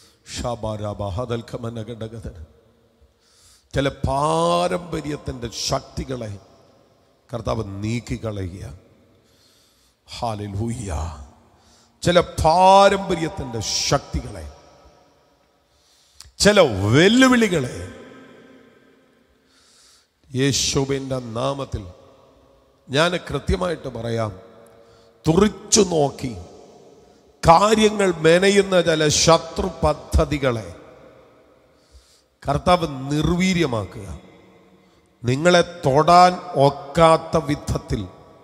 A: ചില പാരമ്പര്യത്തിൻ്റെ ശക്തികളെ കർത്താവ് നീക്കിക്കളയുക ഹാലിലൂയ്യ ചില പാരമ്പര്യത്തിൻ്റെ ശക്തികളെ ചില വെല്ലുവിളികളെ യേശുവിൻ്റെ നാമത്തിൽ ഞാൻ കൃത്യമായിട്ട് പറയാം തുറിച്ചു നോക്കി കാര്യങ്ങൾ മെനയുന്ന ചില ശത്രു പദ്ധതികളെ കർത്താവ് നിർവീര്യമാക്കുക നിങ്ങളെ തൊടാൻ ഒക്കാത്ത വിധത്തിൽ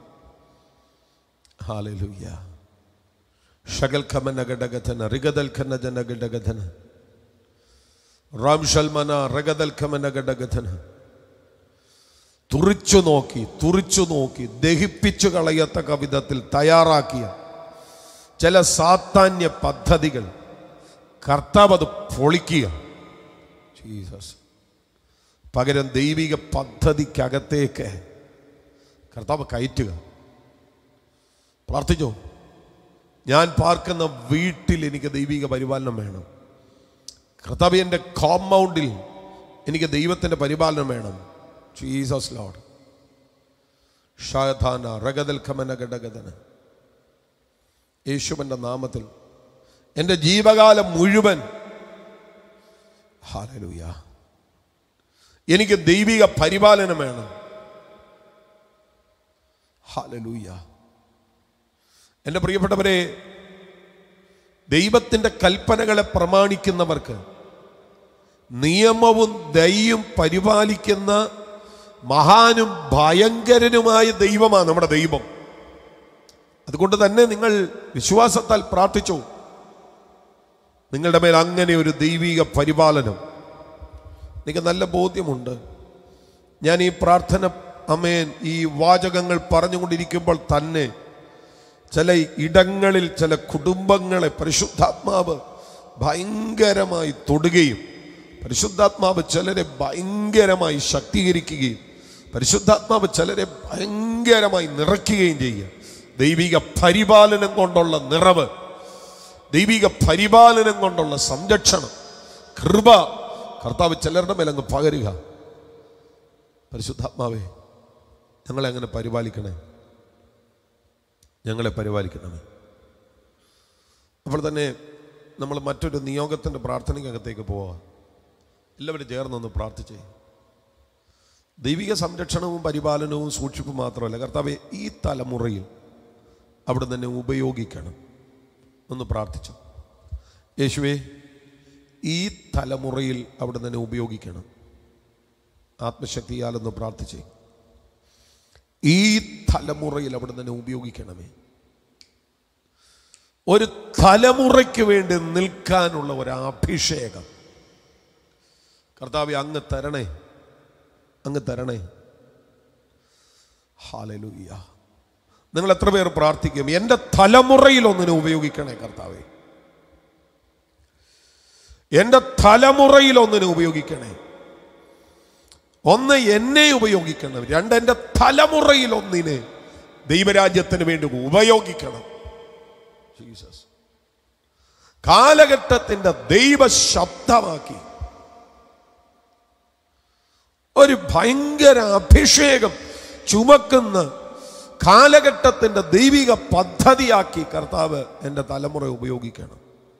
A: ഹാലലുയ്യ ഷകൽ ഖമന ഘടകഥന റിഗദൽ ഖന ജന ഘടകഥന റാം ഷൽമന റഗദൽ ഖമന ഘടകഥന തുറിച്ചു നോക്കി തുറിച്ചു നോക്കി ദഹിപ്പിച്ചു കളയത്തക്ക വിധത്തിൽ തയ്യാറാക്കിയ ചില സാത്താന്യ പദ്ധതികൾ കർത്താവ് അത് പൊളിക്കുക ജീസസ് പകരം ദൈവിക പദ്ധതിക്കകത്തേക്ക് കർത്താവ് കയറ്റുക പ്രാർത്ഥിച്ചോ ഞാൻ പാർക്കുന്ന വീട്ടിൽ എനിക്ക് ദൈവിക പരിപാലനം വേണം കർത്താവ് എൻ്റെ കോമ്പൗണ്ടിൽ എനിക്ക് ദൈവത്തിൻ്റെ പരിപാലനം വേണം ജീസസ് ലോഡ് ഷാധാന റഗദൽ ഖമന ഘടകഥന യേശുവിൻ്റെ നാമത്തിൽ എൻ്റെ ജീവകാലം മുഴുവൻ ഹാലലൂയ എനിക്ക് ദൈവിക പരിപാലനം വേണം ഹാലലൂയ എൻ്റെ പ്രിയപ്പെട്ടവരെ ദൈവത്തിൻ്റെ കൽപ്പനകളെ പ്രമാണിക്കുന്നവർക്ക് നിയമവും ദയും പരിപാലിക്കുന്ന മഹാനും ഭയങ്കരനുമായ ദൈവമാണ് നമ്മുടെ ദൈവം അതുകൊണ്ട് തന്നെ നിങ്ങൾ വിശ്വാസത്താൽ പ്രാർത്ഥിച്ചു നിങ്ങളുടെ മേൽ അങ്ങനെ ഒരു ദൈവിക പരിപാലനം എനിക്ക് നല്ല ബോധ്യമുണ്ട് ഞാൻ ഈ പ്രാർത്ഥന അമേൻ ഈ വാചകങ്ങൾ പറഞ്ഞുകൊണ്ടിരിക്കുമ്പോൾ തന്നെ ചില ഇടങ്ങളിൽ ചില കുടുംബങ്ങളെ പരിശുദ്ധാത്മാവ് ഭയങ്കരമായി തൊടുകയും പരിശുദ്ധാത്മാവ് ചിലരെ ഭയങ്കരമായി ശക്തീകരിക്കുകയും പരിശുദ്ധാത്മാവ് ചിലരെ ഭയങ്കരമായി നിറയ്ക്കുകയും ചെയ്യുക ദൈവിക പരിപാലനം കൊണ്ടുള്ള നിറവ് ദൈവിക പരിപാലനം കൊണ്ടുള്ള സംരക്ഷണം കൃപ കർത്താവ് ചിലരുടെ മേൽ അങ്ങ് പകരുക പരിശുദ്ധാത്മാവേ ഞങ്ങളെ അങ്ങനെ പരിപാലിക്കണേ ഞങ്ങളെ പരിപാലിക്കണമേ അപ്പോൾ തന്നെ നമ്മൾ മറ്റൊരു നിയോഗത്തിൻ്റെ പ്രാർത്ഥനയ്ക്കകത്തേക്ക് പോവാം എല്ലാവരും ചേർന്നൊന്ന് പ്രാർത്ഥിച്ചേ ദൈവിക സംരക്ഷണവും പരിപാലനവും സൂക്ഷിപ്പും മാത്രമല്ല കർത്താവെ ഈ തലമുറയിൽ അവിടെ തന്നെ ഉപയോഗിക്കണം ഒന്ന് പ്രാർത്ഥിച്ചു യേശുവേ ഈ തലമുറയിൽ അവിടെ തന്നെ ഉപയോഗിക്കണം ആത്മശക്തിയാലൊന്ന് പ്രാർത്ഥിച്ചേ ഈ തലമുറയിൽ അവിടെ തന്നെ ഉപയോഗിക്കണമേ ഒരു തലമുറയ്ക്ക് വേണ്ടി നിൽക്കാനുള്ള ഒരു അഭിഷേകം കർത്താവെ അങ്ങ് തരണേ അങ്ങ് തരണേ ഹാലലൂയ്യ നിങ്ങൾ എത്ര പേർ പ്രാർത്ഥിക്കും എൻ്റെ തലമുറയിൽ ഒന്നിനെ ഉപയോഗിക്കണേ കർത്താവേ എൻ്റെ തലമുറയിൽ ഒന്നിനെ ഉപയോഗിക്കണേ ഒന്ന് എന്നെ ഉപയോഗിക്കണം രണ്ട് എൻ്റെ തലമുറയിൽ ഒന്നിനെ ദൈവരാജ്യത്തിന് വേണ്ടി ഉപയോഗിക്കണം ജീസസ് കാലഘട്ടത്തിന്റെ ദൈവ ശബ്ദമാക്കി ഒരു ഭയങ്കര അഭിഷേകം ചുമക്കുന്ന കാലഘട്ടത്തിന്റെ ദൈവിക പദ്ധതിയാക്കി കർത്താവ് എൻ്റെ തലമുറ ഉപയോഗിക്കണം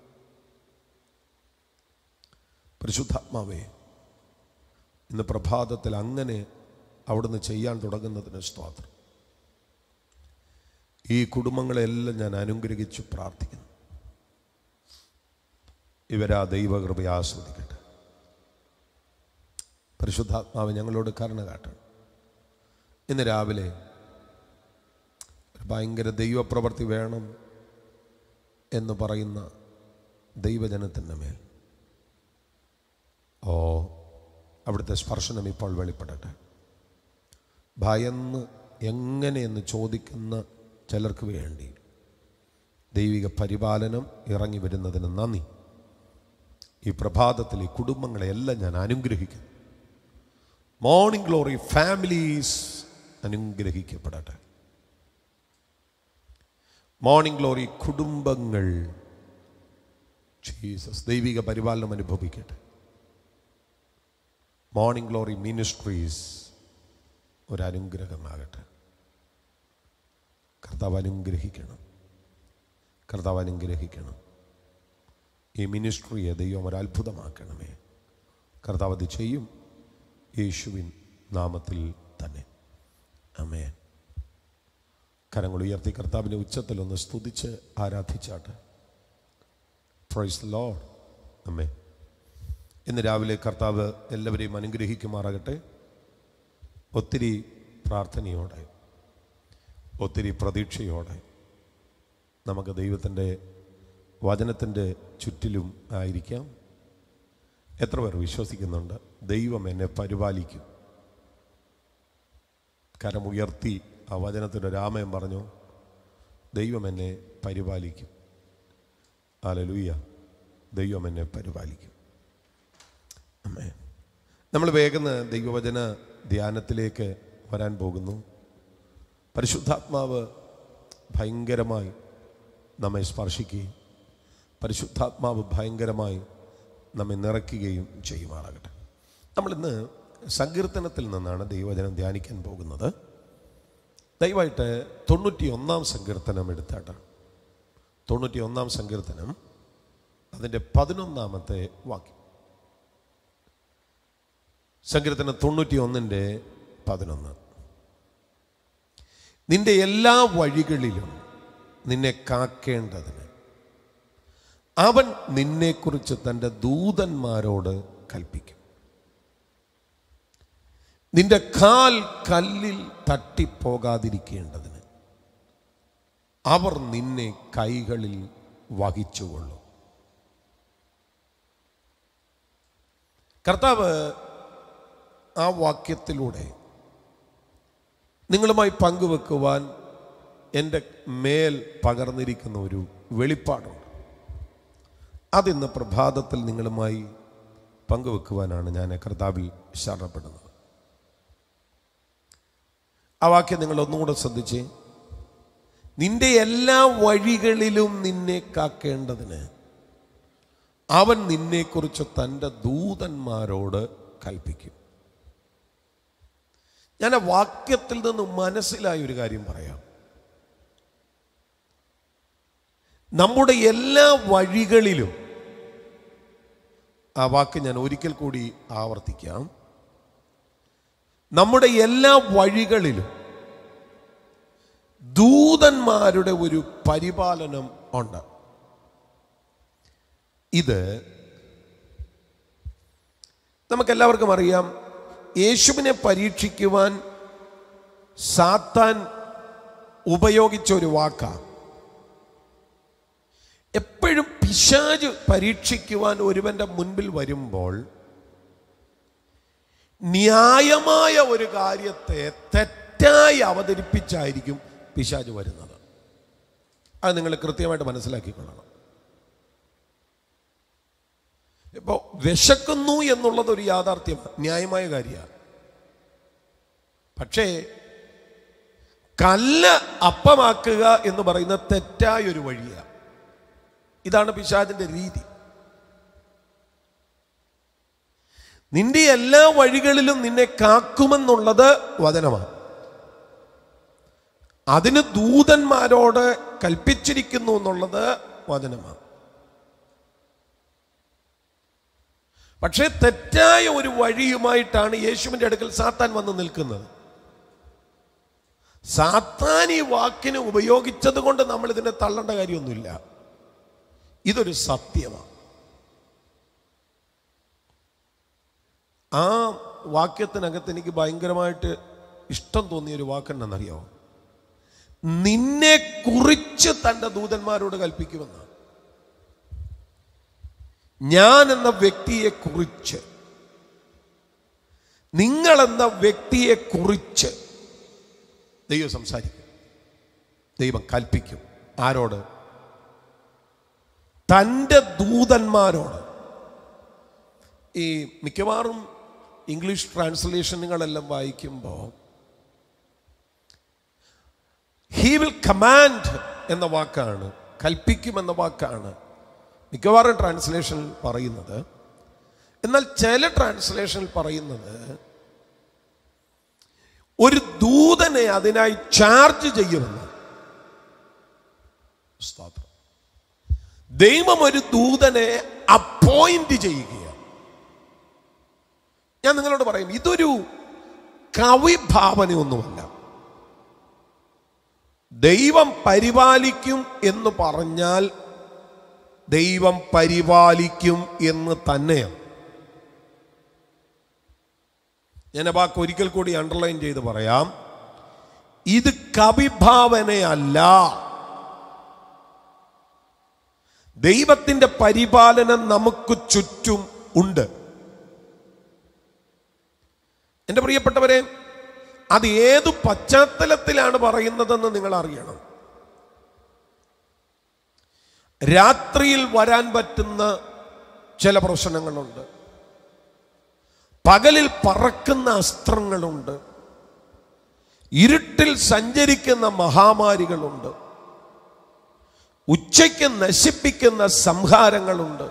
A: പരിശുദ്ധാത്മാവേ ഇന്ന് പ്രഭാതത്തിൽ അങ്ങനെ അവിടുന്ന് ചെയ്യാൻ തുടങ്ങുന്നതിന് സ്തോത്രം ഈ കുടുംബങ്ങളെല്ലാം ഞാൻ അനുഗ്രഹിച്ചു പ്രാർത്ഥിക്കുന്നു ഇവരാ ദൈവകൃപയെ ആസ്വദിക്കട്ടെ പരിശുദ്ധാത്മാവ് ഞങ്ങളോട് കരുണ കാട്ടണം ഇന്ന് രാവിലെ ഒരു ഭയങ്കര ദൈവപ്രവൃത്തി വേണം എന്ന് പറയുന്ന ദൈവജനത്തിൻ്റെ മേൽ ഓ അവിടുത്തെ സ്പർശനം ഇപ്പോൾ വെളിപ്പെടട്ടെ ഭയന്ന് എങ്ങനെയെന്ന് ചോദിക്കുന്ന ചിലർക്ക് വേണ്ടി ദൈവിക പരിപാലനം ഇറങ്ങി വരുന്നതിന് നന്ദി ഈ പ്രഭാതത്തിൽ ഈ കുടുംബങ്ങളെല്ലാം ഞാൻ അനുഗ്രഹിക്കുന്നു മോർണിംഗ് ഗ്ലോറി ഫാമിലീസ് അനുഗ്രഹിക്കപ്പെടട്ടെ മോർണിംഗ് ഗ്ലോറി കുടുംബങ്ങൾ ജീസസ് ദൈവിക പരിപാലനം അനുഭവിക്കട്ടെ മോർണിംഗ് ഗ്ലോറി മിനിസ്ട്രീസ് ഒരു അനുഗ്രഹമാകട്ടെ കർത്താവ് അനുഗ്രഹിക്കണം കർത്താവ് അനുഗ്രഹിക്കണം ഈ മിനിസ്ട്രിയെ ദൈവം ഒരു അത്ഭുതമാക്കണമേ കർത്താവ് അത് ചെയ്യും യേശുവിൻ നാമത്തിൽ തന്നെ അമേൻ കരങ്ങൾ ഉയർത്തി കർത്താവിനെ ഉച്ചത്തിൽ ഒന്ന് സ്തുതിച്ച് ആരാധിച്ചാട്ടെ പ്രൈസ് ലോഡ് അമ്മേ ഇന്ന് രാവിലെ കർത്താവ് എല്ലാവരെയും അനുഗ്രഹിക്കുമാറാകട്ടെ ഒത്തിരി പ്രാർത്ഥനയോടെ ഒത്തിരി പ്രതീക്ഷയോടെ നമുക്ക് ദൈവത്തിൻ്റെ വചനത്തിൻ്റെ ചുറ്റിലും ആയിരിക്കാം എത്ര പേർ വിശ്വസിക്കുന്നുണ്ട് ദൈവം എന്നെ പരിപാലിക്കും കരമുയർത്തി ആ വചനത്തിൻ്റെ രാമയം പറഞ്ഞു ദൈവം എന്നെ പരിപാലിക്കും ആലലൂയ ദൈവം എന്നെ പരിപാലിക്കും അമ്മേ നമ്മൾ വേഗം ദൈവവചന ധ്യാനത്തിലേക്ക് വരാൻ പോകുന്നു പരിശുദ്ധാത്മാവ് ഭയങ്കരമായി നമ്മെ സ്പർശിക്കുകയും പരിശുദ്ധാത്മാവ് ഭയങ്കരമായി നമ്മെ നിറയ്ക്കുകയും ചെയ്യുമാറാകട്ടെ നമ്മളിന്ന് സങ്കീർത്തനത്തിൽ നിന്നാണ് ദൈവവചനം ധ്യാനിക്കാൻ പോകുന്നത് ദയവായിട്ട് തൊണ്ണൂറ്റി ഒന്നാം സങ്കീർത്തനം എടുത്താട്ട് തൊണ്ണൂറ്റി ഒന്നാം സങ്കീർത്തനം അതിൻ്റെ പതിനൊന്നാമത്തെ വാക്യം സങ്കീർത്തനം തൊണ്ണൂറ്റി ഒന്നിൻ്റെ പതിനൊന്ന് നിന്റെ എല്ലാ വഴികളിലും നിന്നെ കാക്കേണ്ടതിന് അവൻ നിന്നെക്കുറിച്ച് തൻ്റെ ദൂതന്മാരോട് കൽപ്പിക്കും നിന്റെ കാൽ കല്ലിൽ തട്ടിപ്പോകാതിരിക്കേണ്ടതിന് അവർ നിന്നെ കൈകളിൽ വഹിച്ചുകൊള്ളും കർത്താവ് ആ വാക്യത്തിലൂടെ നിങ്ങളുമായി പങ്കുവെക്കുവാൻ എൻ്റെ മേൽ പകർന്നിരിക്കുന്ന ഒരു വെളിപ്പാടുണ്ട് അതിന്ന് പ്രഭാതത്തിൽ നിങ്ങളുമായി പങ്കുവെക്കുവാനാണ് ഞാൻ കർത്താവിൽ ശരണപ്പെടുന്നത് ആ വാക്യം നിങ്ങൾ ഒന്നുകൂടെ ശ്രദ്ധിച്ച് നിന്റെ എല്ലാ വഴികളിലും നിന്നെ കാക്കേണ്ടതിന് അവൻ നിന്നെക്കുറിച്ച് തൻ്റെ ദൂതന്മാരോട് കൽപ്പിക്കും ഞാൻ ആ വാക്യത്തിൽ നിന്ന് മനസ്സിലായ ഒരു കാര്യം പറയാം നമ്മുടെ എല്ലാ വഴികളിലും ആ വാക്ക് ഞാൻ ഒരിക്കൽ കൂടി ആവർത്തിക്കാം നമ്മുടെ എല്ലാ വഴികളിലും ദൂതന്മാരുടെ ഒരു പരിപാലനം ഉണ്ട് ഇത് നമുക്കെല്ലാവർക്കും അറിയാം യേശുവിനെ പരീക്ഷിക്കുവാൻ സാത്താൻ ഉപയോഗിച്ച ഒരു വാക്കാണ് എപ്പോഴും പിശാജ് പരീക്ഷിക്കുവാൻ ഒരുവന്റെ മുൻപിൽ വരുമ്പോൾ ന്യായമായ ഒരു കാര്യത്തെ തെറ്റായി അവതരിപ്പിച്ചായിരിക്കും പിശാജ് വരുന്നത് അത് നിങ്ങൾ കൃത്യമായിട്ട് മനസ്സിലാക്കിക്കൊള്ളണം ഇപ്പോൾ വിശക്കുന്നു എന്നുള്ളത് ഒരു യാഥാർത്ഥ്യമാണ് ന്യായമായ കാര്യമാണ് പക്ഷേ കല്ല് അപ്പമാക്കുക എന്ന് പറയുന്ന തെറ്റായ ഒരു വഴിയാണ് ഇതാണ് പിശാചിന്റെ രീതി നിന്റെ എല്ലാ വഴികളിലും നിന്നെ കാക്കുമെന്നുള്ളത് വചനമാണ് അതിന് ദൂതന്മാരോട് കൽപ്പിച്ചിരിക്കുന്നു എന്നുള്ളത് വചനമാണ് പക്ഷേ തെറ്റായ ഒരു വഴിയുമായിട്ടാണ് യേശുവിൻ്റെ അടുക്കൽ സാത്താൻ വന്ന് നിൽക്കുന്നത് സാത്താൻ ഈ വാക്കിന് ഉപയോഗിച്ചത് കൊണ്ട് നമ്മൾ ഇതിനെ തള്ളേണ്ട കാര്യമൊന്നുമില്ല ഇതൊരു സത്യമാണ് ആ വാക്യത്തിനകത്ത് എനിക്ക് ഭയങ്കരമായിട്ട് ഇഷ്ടം തോന്നിയ ഒരു വാക്കെന്നറിയാമോ നിന്നെ കുറിച്ച് തൻ്റെ ദൂതന്മാരോട് കൽപ്പിക്കുമെന്ന് ഞാൻ എന്ന വ്യക്തിയെ കുറിച്ച് നിങ്ങൾ എന്ന വ്യക്തിയെ കുറിച്ച് ദൈവം സംസാരിക്കും ദൈവം കൽപ്പിക്കും ആരോട് തൻ്റെ ദൂതന്മാരോട് ഈ മിക്കവാറും ഇംഗ്ലീഷ് ട്രാൻസ്ലേഷനുകളെല്ലാം വായിക്കുമ്പോൾ ഹീ വിൽ കമാൻഡ് എന്ന വാക്കാണ് കൽപ്പിക്കും എന്ന വാക്കാണ് മിക്കവാറും ട്രാൻസ്ലേഷനിൽ പറയുന്നത് എന്നാൽ ചില ട്രാൻസ്ലേഷനിൽ പറയുന്നത് ഒരു ദൂതനെ അതിനായി ചാർജ് ചെയ്യുമെന്ന് സ്തോത്രം ദൈവം ഒരു ദൂതനെ അപ്പോയിന്റ് ചെയ്യുകയാണ് ഞാൻ നിങ്ങളോട് പറയും ഇതൊരു കവിഭാവനയൊന്നുമല്ല ദൈവം പരിപാലിക്കും എന്ന് പറഞ്ഞാൽ ദൈവം പരിപാലിക്കും എന്ന് തന്നെയാണ് ഞാൻ ആ വാക്ക് ഒരിക്കൽ കൂടി അണ്ടർലൈൻ ചെയ്ത് പറയാം ഇത് കവിഭാവനയല്ല ദൈവത്തിന്റെ പരിപാലനം നമുക്ക് ചുറ്റും ഉണ്ട് എൻ്റെ പ്രിയപ്പെട്ടവരെ അത് ഏതു പശ്ചാത്തലത്തിലാണ് പറയുന്നതെന്ന് നിങ്ങൾ അറിയണം രാത്രിയിൽ വരാൻ പറ്റുന്ന ചില പ്രശ്നങ്ങളുണ്ട് പകലിൽ പറക്കുന്ന അസ്ത്രങ്ങളുണ്ട് ഇരുട്ടിൽ സഞ്ചരിക്കുന്ന മഹാമാരികളുണ്ട് ഉച്ചയ്ക്ക് നശിപ്പിക്കുന്ന സംഹാരങ്ങളുണ്ട്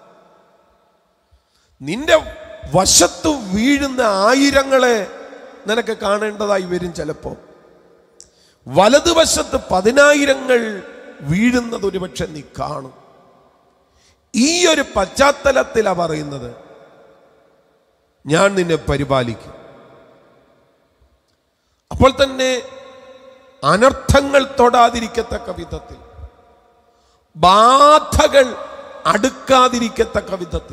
A: നിന്റെ വശത്തു വീഴുന്ന ആയിരങ്ങളെ നിനക്ക് കാണേണ്ടതായി വരും ചിലപ്പോൾ വലതുവശത്ത് പതിനായിരങ്ങൾ വീഴുന്നത് ഒരുപക്ഷെ നീ കാണും ഈ ഒരു പശ്ചാത്തലത്തിലാണ് പറയുന്നത് ഞാൻ നിന്നെ പരിപാലിക്കും അപ്പോൾ തന്നെ അനർത്ഥങ്ങൾ തൊടാതിരിക്കത്തക്ക വിധത്തിൽ ബാധകൾ അടുക്കാതിരിക്കത്തക്ക വിധത്തിൽ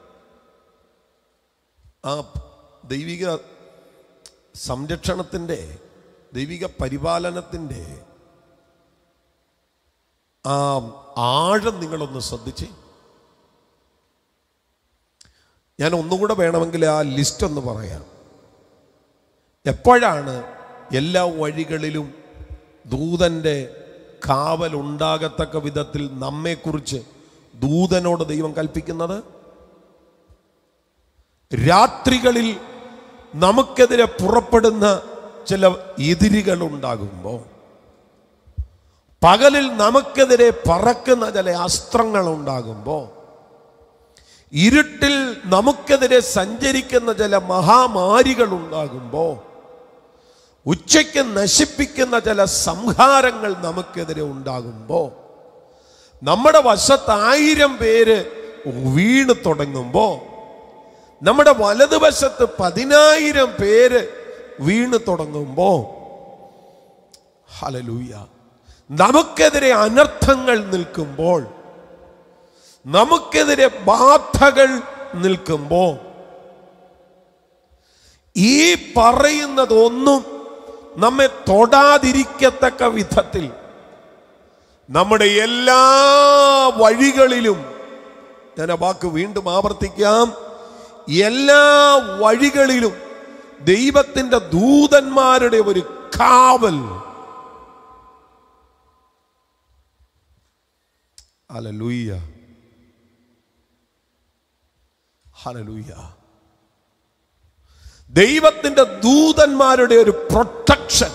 A: ആ ദൈവിക സംരക്ഷണത്തിൻ്റെ ദൈവിക പരിപാലനത്തിൻ്റെ ആ ആഴം നിങ്ങളൊന്ന് ശ്രദ്ധിച്ച് ഞാൻ ഒന്നുകൂടെ വേണമെങ്കിൽ ആ ലിസ്റ്റ് ഒന്ന് പറയാം എപ്പോഴാണ് എല്ലാ വഴികളിലും ദൂതൻ്റെ കാവൽ ഉണ്ടാകത്തക്ക വിധത്തിൽ നമ്മെക്കുറിച്ച് ദൂതനോട് ദൈവം കൽപ്പിക്കുന്നത് രാത്രികളിൽ നമുക്കെതിരെ പുറപ്പെടുന്ന ചില എതിരികൾ ഉണ്ടാകുമ്പോൾ പകലിൽ നമുക്കെതിരെ പറക്കുന്ന ചില അസ്ത്രങ്ങൾ ഉണ്ടാകുമ്പോൾ ഇരുട്ടിൽ നമുക്കെതിരെ സഞ്ചരിക്കുന്ന ചില മഹാമാരികൾ ഉണ്ടാകുമ്പോൾ ഉച്ചയ്ക്ക് നശിപ്പിക്കുന്ന ചില സംഹാരങ്ങൾ നമുക്കെതിരെ ഉണ്ടാകുമ്പോൾ നമ്മുടെ വശത്ത് ആയിരം പേര് വീണ് തുടങ്ങുമ്പോൾ നമ്മുടെ വലതുവശത്ത് പതിനായിരം പേര് വീണ് തുടങ്ങുമ്പോൾ ഹലലൂയ നമുക്കെതിരെ അനർത്ഥങ്ങൾ നിൽക്കുമ്പോൾ നമുക്കെതിരെ ബാധകൾ നിൽക്കുമ്പോൾ ഈ പറയുന്നതൊന്നും നമ്മെ തൊടാതിരിക്കത്തക്ക വിധത്തിൽ നമ്മുടെ എല്ലാ വഴികളിലും ഞാൻ ആ വാക്ക് വീണ്ടും ആവർത്തിക്കാം എല്ലാ വഴികളിലും ദൈവത്തിൻ്റെ ദൂതന്മാരുടെ ഒരു കാവൽ ഹലലൂയ്യ ഹലലൂയ്യ ദൈവത്തിന്റെ ദൂതന്മാരുടെ ഒരു പ്രൊട്ടക്ഷൻ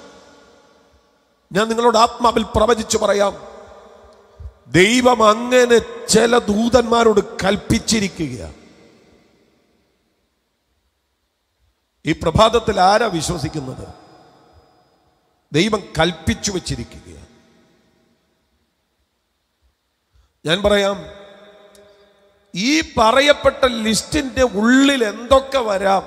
A: ഞാൻ നിങ്ങളോട് ആത്മാവിൽ പ്രവചിച്ചു പറയാം ദൈവം അങ്ങനെ ചില ദൂതന്മാരോട് കൽപ്പിച്ചിരിക്കുക ഈ പ്രഭാതത്തിൽ ആരാ വിശ്വസിക്കുന്നത് ദൈവം കൽപ്പിച്ചു വച്ചിരിക്കുക ഞാൻ പറയാം ഈ പറയപ്പെട്ട ലിസ്റ്റിന്റെ ഉള്ളിൽ എന്തൊക്കെ വരാം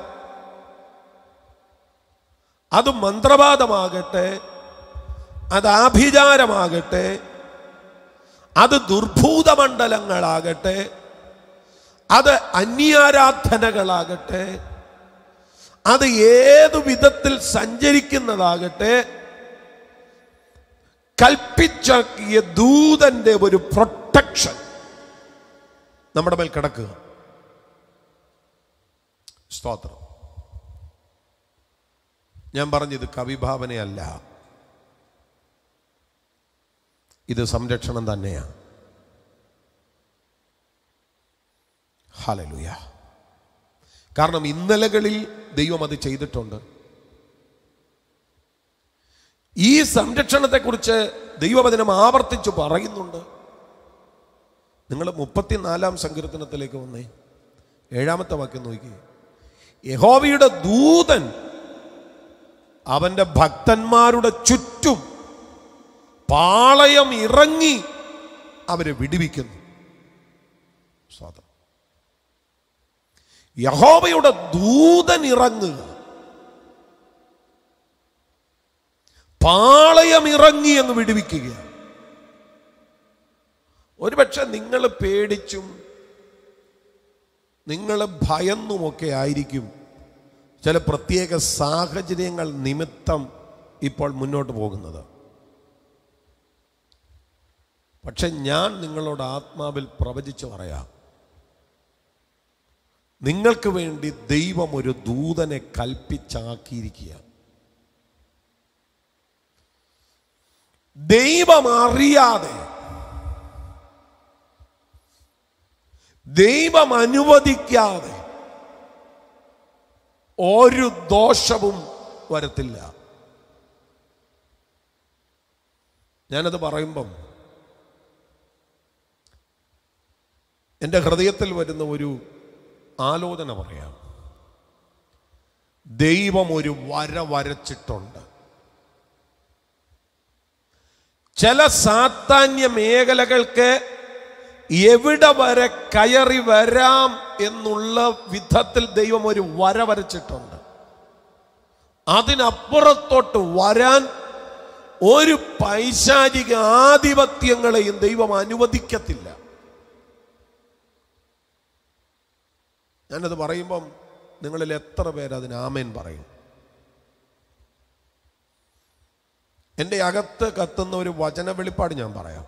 A: അത് മന്ത്രവാദമാകട്ടെ അത് ആഭിചാരമാകട്ടെ അത് ദുർഭൂതമണ്ഡലങ്ങളാകട്ടെ അത് അന്യാരാധനകളാകട്ടെ അത് ഏതു വിധത്തിൽ സഞ്ചരിക്കുന്നതാകട്ടെ കൽപ്പിച്ചാക്കിയ ദൂതന്റെ ഒരു പ്രൊട്ടക്ഷൻ നമ്മുടെ മേൽ കിടക്കുക സ്തോത്രം ഞാൻ പറഞ്ഞത് കവിഭാവനയല്ല ഇത് സംരക്ഷണം തന്നെയാണ് ഹലലുയ കാരണം ഇന്നലകളിൽ ദൈവം അത് ചെയ്തിട്ടുണ്ട് ഈ സംരക്ഷണത്തെക്കുറിച്ച് ദൈവവചനം ആവർത്തിച്ചു പറയുന്നുണ്ട് നിങ്ങൾ മുപ്പത്തിനാലാം സങ്കീർത്തനത്തിലേക്ക് വന്നേ ഏഴാമത്തെ വാക്യം നോക്കി യഹോവയുടെ ദൂതൻ അവന്റെ ഭക്തന്മാരുടെ ചുറ്റും പാളയം ഇറങ്ങി അവരെ വിടുവിക്കുന്നു സ്വാതം യഹോവയുടെ ദൂതൻ ഇറങ്ങുക പാളയം ഇറങ്ങി എന്ന് വിടുവിക്കുക ഒരുപക്ഷെ നിങ്ങൾ പേടിച്ചും നിങ്ങൾ ഭയന്നുമൊക്കെ ആയിരിക്കും ചില പ്രത്യേക സാഹചര്യങ്ങൾ നിമിത്തം ഇപ്പോൾ മുന്നോട്ട് പോകുന്നത് പക്ഷെ ഞാൻ നിങ്ങളോട് ആത്മാവിൽ പ്രവചിച്ചു പറയാം നിങ്ങൾക്ക് വേണ്ടി ദൈവം ഒരു ദൂതനെ കൽപ്പിച്ചാക്കിയിരിക്കുക ദൈവം അറിയാതെ ദൈവം അനുവദിക്കാതെ ഒരു ദോഷവും വരത്തില്ല ഞാനത് പറയുമ്പം എൻ്റെ ഹൃദയത്തിൽ വരുന്ന ഒരു ആലോചന പറയാം ദൈവം ഒരു വര വരച്ചിട്ടുണ്ട് ചില സാത്താന്യ മേഖലകൾക്ക് എവിടെ വരെ കയറി വരാം എന്നുള്ള വിധത്തിൽ ദൈവം ഒരു വര വരച്ചിട്ടുണ്ട് അതിനപ്പുറത്തോട്ട് വരാൻ ഒരു പൈശാചിക ആധിപത്യങ്ങളെയും ദൈവം അനുവദിക്കത്തില്ല ഞാനത് പറയുമ്പം നിങ്ങളിൽ എത്ര പേര് അതിന് ആമേൻ പറയും എൻ്റെ അകത്ത് കത്തുന്ന ഒരു വചന വെളിപ്പാട് ഞാൻ പറയാം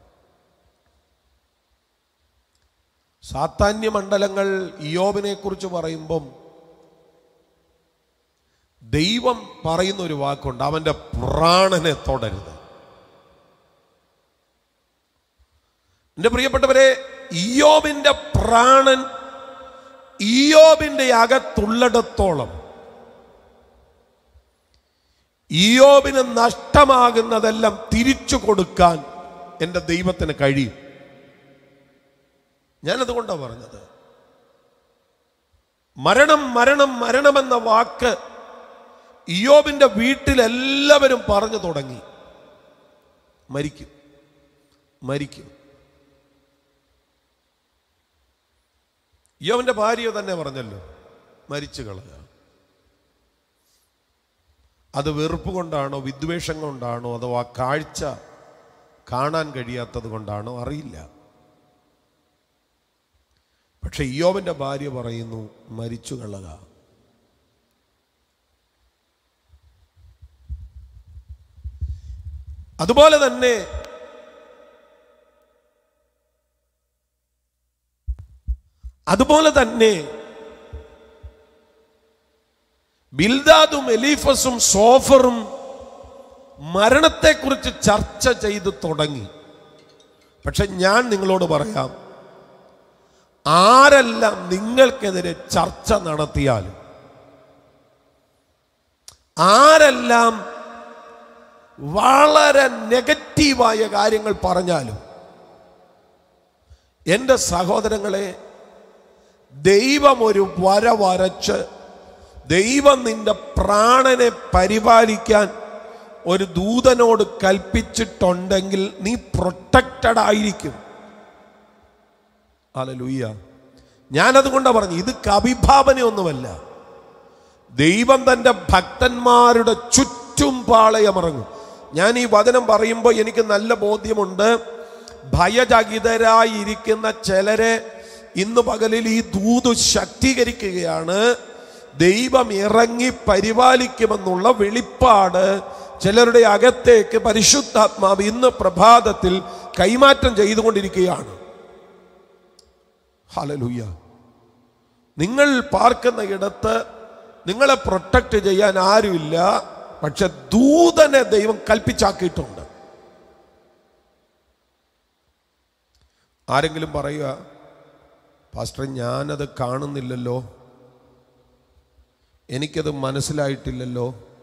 A: സാത്താന്യ മണ്ഡലങ്ങൾ ഇയോബിനെ കുറിച്ച് പറയുമ്പം ദൈവം പറയുന്ന ഒരു വാക്കുണ്ട് അവന്റെ പ്രാണനെ തൊടരുത് എൻ്റെ പ്രിയപ്പെട്ടവരെ ഇയോബിന്റെ പ്രാണൻ ഇയോബിന്റെ അകത്തുള്ളിടത്തോളം ഇയോബിന് നഷ്ടമാകുന്നതെല്ലാം തിരിച്ചു കൊടുക്കാൻ എൻ്റെ ദൈവത്തിന് കഴിയും ഞാനതുകൊണ്ടാണ് പറഞ്ഞത് മരണം മരണം മരണമെന്ന വാക്ക് ഇയോബിന്റെ വീട്ടിലെല്ലാവരും പറഞ്ഞു തുടങ്ങി മരിക്കും മരിക്കും ഇയോബിന്റെ ഭാര്യ തന്നെ പറഞ്ഞല്ലോ മരിച്ചു കളയുക അത് വെറുപ്പ് കൊണ്ടാണോ വിദ്വേഷം കൊണ്ടാണോ അതോ ആ കാഴ്ച കാണാൻ കഴിയാത്തത് കൊണ്ടാണോ അറിയില്ല പക്ഷെ ഇയോബിന്റെ ഭാര്യ പറയുന്നു മരിച്ചു കളക അതുപോലെ തന്നെ അതുപോലെ തന്നെ ബിൽദാദും എലീഫസും സോഫറും മരണത്തെക്കുറിച്ച് ചർച്ച ചെയ്തു തുടങ്ങി പക്ഷെ ഞാൻ നിങ്ങളോട് പറയാം ആരെല്ലാം നിങ്ങൾക്കെതിരെ ചർച്ച നടത്തിയാലും ആരെല്ലാം വളരെ നെഗറ്റീവായ കാര്യങ്ങൾ പറഞ്ഞാലും എൻ്റെ സഹോദരങ്ങളെ ദൈവം ഒരു വര വരച്ച് ദൈവം നിന്റെ പ്രാണനെ പരിപാലിക്കാൻ ഒരു ദൂതനോട് കൽപ്പിച്ചിട്ടുണ്ടെങ്കിൽ നീ പ്രൊട്ടക്റ്റഡ് ആയിരിക്കും അലലൂയ്യ ഞാനതുകൊണ്ടാണ് പറഞ്ഞു ഇത് കവിഭാവനയൊന്നുമല്ല ദൈവം തൻ്റെ ഭക്തന്മാരുടെ ചുറ്റും പാളയമിറങ്ങും ഞാൻ ഈ വചനം പറയുമ്പോൾ എനിക്ക് നല്ല ബോധ്യമുണ്ട് ഭയചകിതരായിരിക്കുന്ന ചിലരെ ഇന്ന് പകലിൽ ഈ ദൂത് ശക്തീകരിക്കുകയാണ് ദൈവം ഇറങ്ങി പരിപാലിക്കുമെന്നുള്ള വെളിപ്പാട് ചിലരുടെ അകത്തേക്ക് പരിശുദ്ധാത്മാവ് ഇന്ന് പ്രഭാതത്തിൽ കൈമാറ്റം ചെയ്തുകൊണ്ടിരിക്കുകയാണ് ഹലലൂയ നിങ്ങൾ പാർക്കുന്ന ഇടത്ത് നിങ്ങളെ പ്രൊട്ടക്റ്റ് ചെയ്യാൻ ആരുമില്ല പക്ഷെ ദൂതനെ ദൈവം കൽപ്പിച്ചാക്കിയിട്ടുണ്ട് ആരെങ്കിലും പറയുക പാസ്റ്റർ ഞാനത് കാണുന്നില്ലല്ലോ എനിക്കത് മനസ്സിലായിട്ടില്ലല്ലോ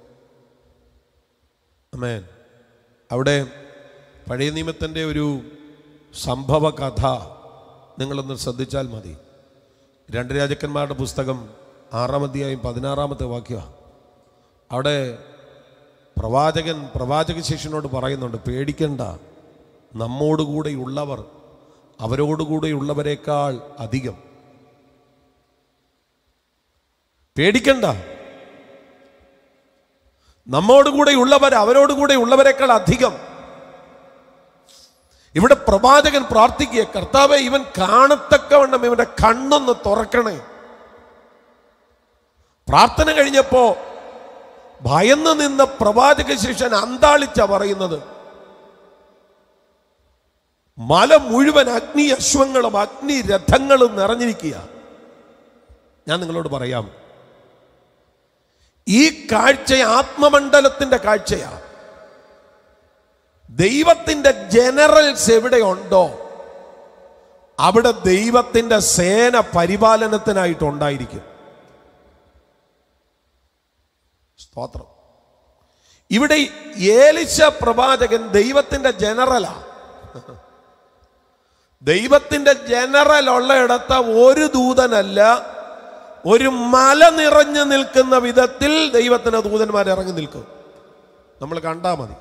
A: അമേൻ അവിടെ പഴയ നിയമത്തിൻ്റെ ഒരു സംഭവ കഥ നിങ്ങളൊന്ന് ശ്രദ്ധിച്ചാൽ മതി രണ്ട് രാജാക്കന്മാരുടെ പുസ്തകം ആറാം അധ്യായം പതിനാറാമത്തെ വാക്യ അവിടെ പ്രവാചകൻ പ്രവാചക ശിഷ്യനോട് പറയുന്നുണ്ട് പേടിക്കണ്ട നമ്മോടുകൂടെയുള്ളവർ അവരോടുകൂടെയുള്ളവരെക്കാൾ അധികം പേടിക്കണ്ട നമ്മോടുകൂടെയുള്ളവർ അവരോടുകൂടെ ഉള്ളവരെക്കാൾ അധികം ഇവിടെ പ്രവാചകൻ പ്രാർത്ഥിക്കുക കർത്താവെ ഇവൻ കാണത്തക്കവണ്ണം ഇവന്റെ കണ്ണൊന്ന് തുറക്കണേ പ്രാർത്ഥന കഴിഞ്ഞപ്പോ ഭയന്ന് നിന്ന പ്രവാചക ശിഷ്യൻ അന്താളിച്ച പറയുന്നത് മല മുഴുവൻ അഗ്നി അശ്വങ്ങളും അഗ്നി രഥങ്ങളും നിറഞ്ഞിരിക്കുക ഞാൻ നിങ്ങളോട് പറയാം ഈ കാഴ്ച ആത്മമണ്ഡലത്തിന്റെ കാഴ്ചയാ ദൈവത്തിന്റെ ജനറൽസ് എവിടെയുണ്ടോ അവിടെ ദൈവത്തിന്റെ സേന പരിപാലനത്തിനായിട്ടുണ്ടായിരിക്കും സ്തോത്രം ഇവിടെ ഏലിശ പ്രവാചകൻ ദൈവത്തിന്റെ ജനറലാ ദൈവത്തിന്റെ ജനറൽ ഉള്ളയിടത്ത് ഒരു ദൂതനല്ല ഒരു മല നിറഞ്ഞു നിൽക്കുന്ന വിധത്തിൽ ദൈവത്തിന് ദൂതന്മാർ ഇറങ്ങി നിൽക്കും നമ്മൾ കണ്ടാ മതി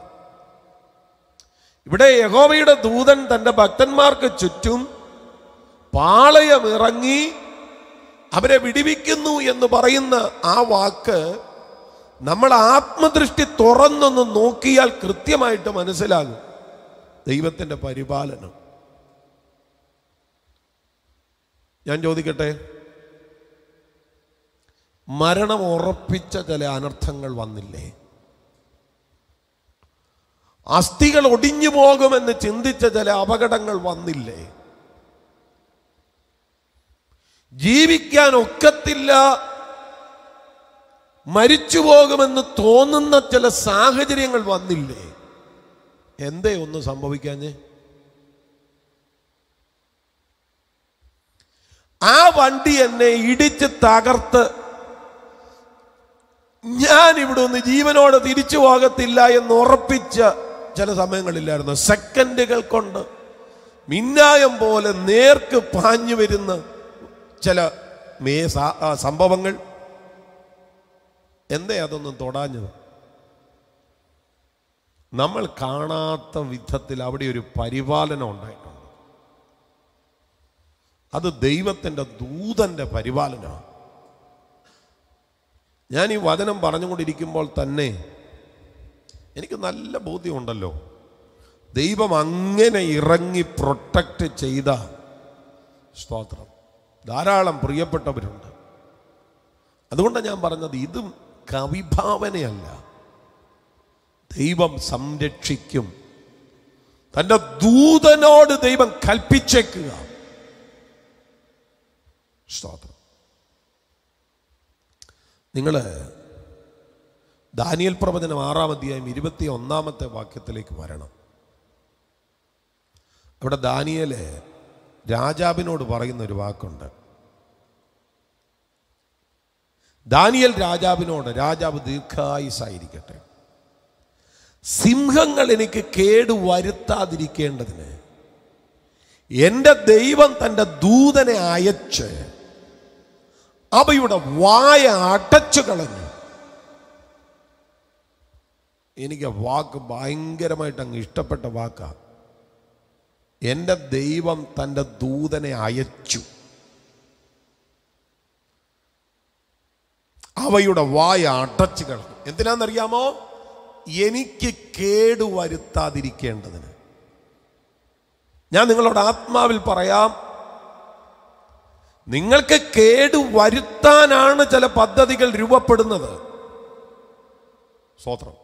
A: ഇവിടെ യഹോവയുടെ ദൂതൻ തന്റെ ഭക്തന്മാർക്ക് ചുറ്റും പാളയം ഇറങ്ങി അവരെ വിടിവിക്കുന്നു എന്ന് പറയുന്ന ആ വാക്ക് നമ്മൾ ആത്മദൃഷ്ടി തുറന്നൊന്ന് നോക്കിയാൽ കൃത്യമായിട്ട് മനസ്സിലാകും ദൈവത്തിന്റെ പരിപാലനം ഞാൻ ചോദിക്കട്ടെ മരണം ഉറപ്പിച്ച ചില അനർത്ഥങ്ങൾ വന്നില്ലേ അസ്ഥികൾ ഒടിഞ്ഞു പോകുമെന്ന് ചിന്തിച്ച ചില അപകടങ്ങൾ വന്നില്ലേ ജീവിക്കാൻ ഒക്കത്തില്ല മരിച്ചു പോകുമെന്ന് തോന്നുന്ന ചില സാഹചര്യങ്ങൾ വന്നില്ലേ എന്തേ ഒന്നും സംഭവിക്കാഞ്ഞേ ആ വണ്ടി എന്നെ ഇടിച്ച് തകർത്ത് ഞാൻ ഇവിടെ ഒന്ന് ജീവനോടെ തിരിച്ചു പോകത്തില്ല എന്ന് ഉറപ്പിച്ച ചില സമയങ്ങളില്ലായിരുന്നു സെക്കൻഡുകൾ കൊണ്ട് മിന്നായം പോലെ നേർക്ക് പാഞ്ഞു വരുന്ന ചില മേ സ- ആ സംഭവങ്ങൾ എന്തേ അതൊന്നും തൊടാഞ്ഞത് നമ്മൾ കാണാത്ത വിധത്തിൽ അവിടെ ഒരു പരിപാലനം ഉണ്ടായിട്ടുണ്ട് അത് ദൈവത്തിൻ്റെ ദൂതന്റെ പരിപാലനമാണ് ഞാൻ ഈ വചനം പറഞ്ഞുകൊണ്ടിരിക്കുമ്പോൾ തന്നെ എനിക്ക് നല്ല ബോധ്യമുണ്ടല്ലോ ദൈവം അങ്ങനെ ഇറങ്ങി പ്രൊട്ടക്റ്റ് ചെയ്ത സ്തോത്രം ധാരാളം പ്രിയപ്പെട്ടവരുണ്ട് അതുകൊണ്ടാണ് ഞാൻ പറഞ്ഞത് ഇതും കവിഭാവനയല്ല ദൈവം സംരക്ഷിക്കും തൻ്റെ ദൂതനോട് ദൈവം കൽപ്പിച്ചേക്കുക സ്തോത്രം നിങ്ങൾ ദാനിയൽ പ്രവചനം ആറാം അധ്യായം ഇരുപത്തി ഒന്നാമത്തെ വാക്യത്തിലേക്ക് വരണം ഇവിടെ ദാനിയല് രാജാവിനോട് പറയുന്ന ഒരു വാക്കുണ്ട് ദാനിയൽ രാജാവിനോട് രാജാവ് ദീർഘായുസായിരിക്കട്ടെ സിംഹങ്ങൾ എനിക്ക് കേട് വരുത്താതിരിക്കേണ്ടതിന് എൻ്റെ ദൈവം തൻ്റെ ദൂതനെ അയച്ച് അവയുടെ വായ അടച്ചു കളഞ്ഞു എനിക്ക് ആ വാക്ക് ഭയങ്കരമായിട്ട് അങ്ങ് ഇഷ്ടപ്പെട്ട വാക്കാ എൻ്റെ ദൈവം തൻ്റെ ദൂതനെ അയച്ചു അവയുടെ വായ അടച്ചു കളഞ്ഞു എന്തിനാണെന്നറിയാമോ എനിക്ക് കേടുവരുത്താതിരിക്കേണ്ടതിന് ഞാൻ നിങ്ങളോട് ആത്മാവിൽ പറയാം നിങ്ങൾക്ക് കേടുവരുത്താനാണ് ചില പദ്ധതികൾ രൂപപ്പെടുന്നത് സ്വോത്രം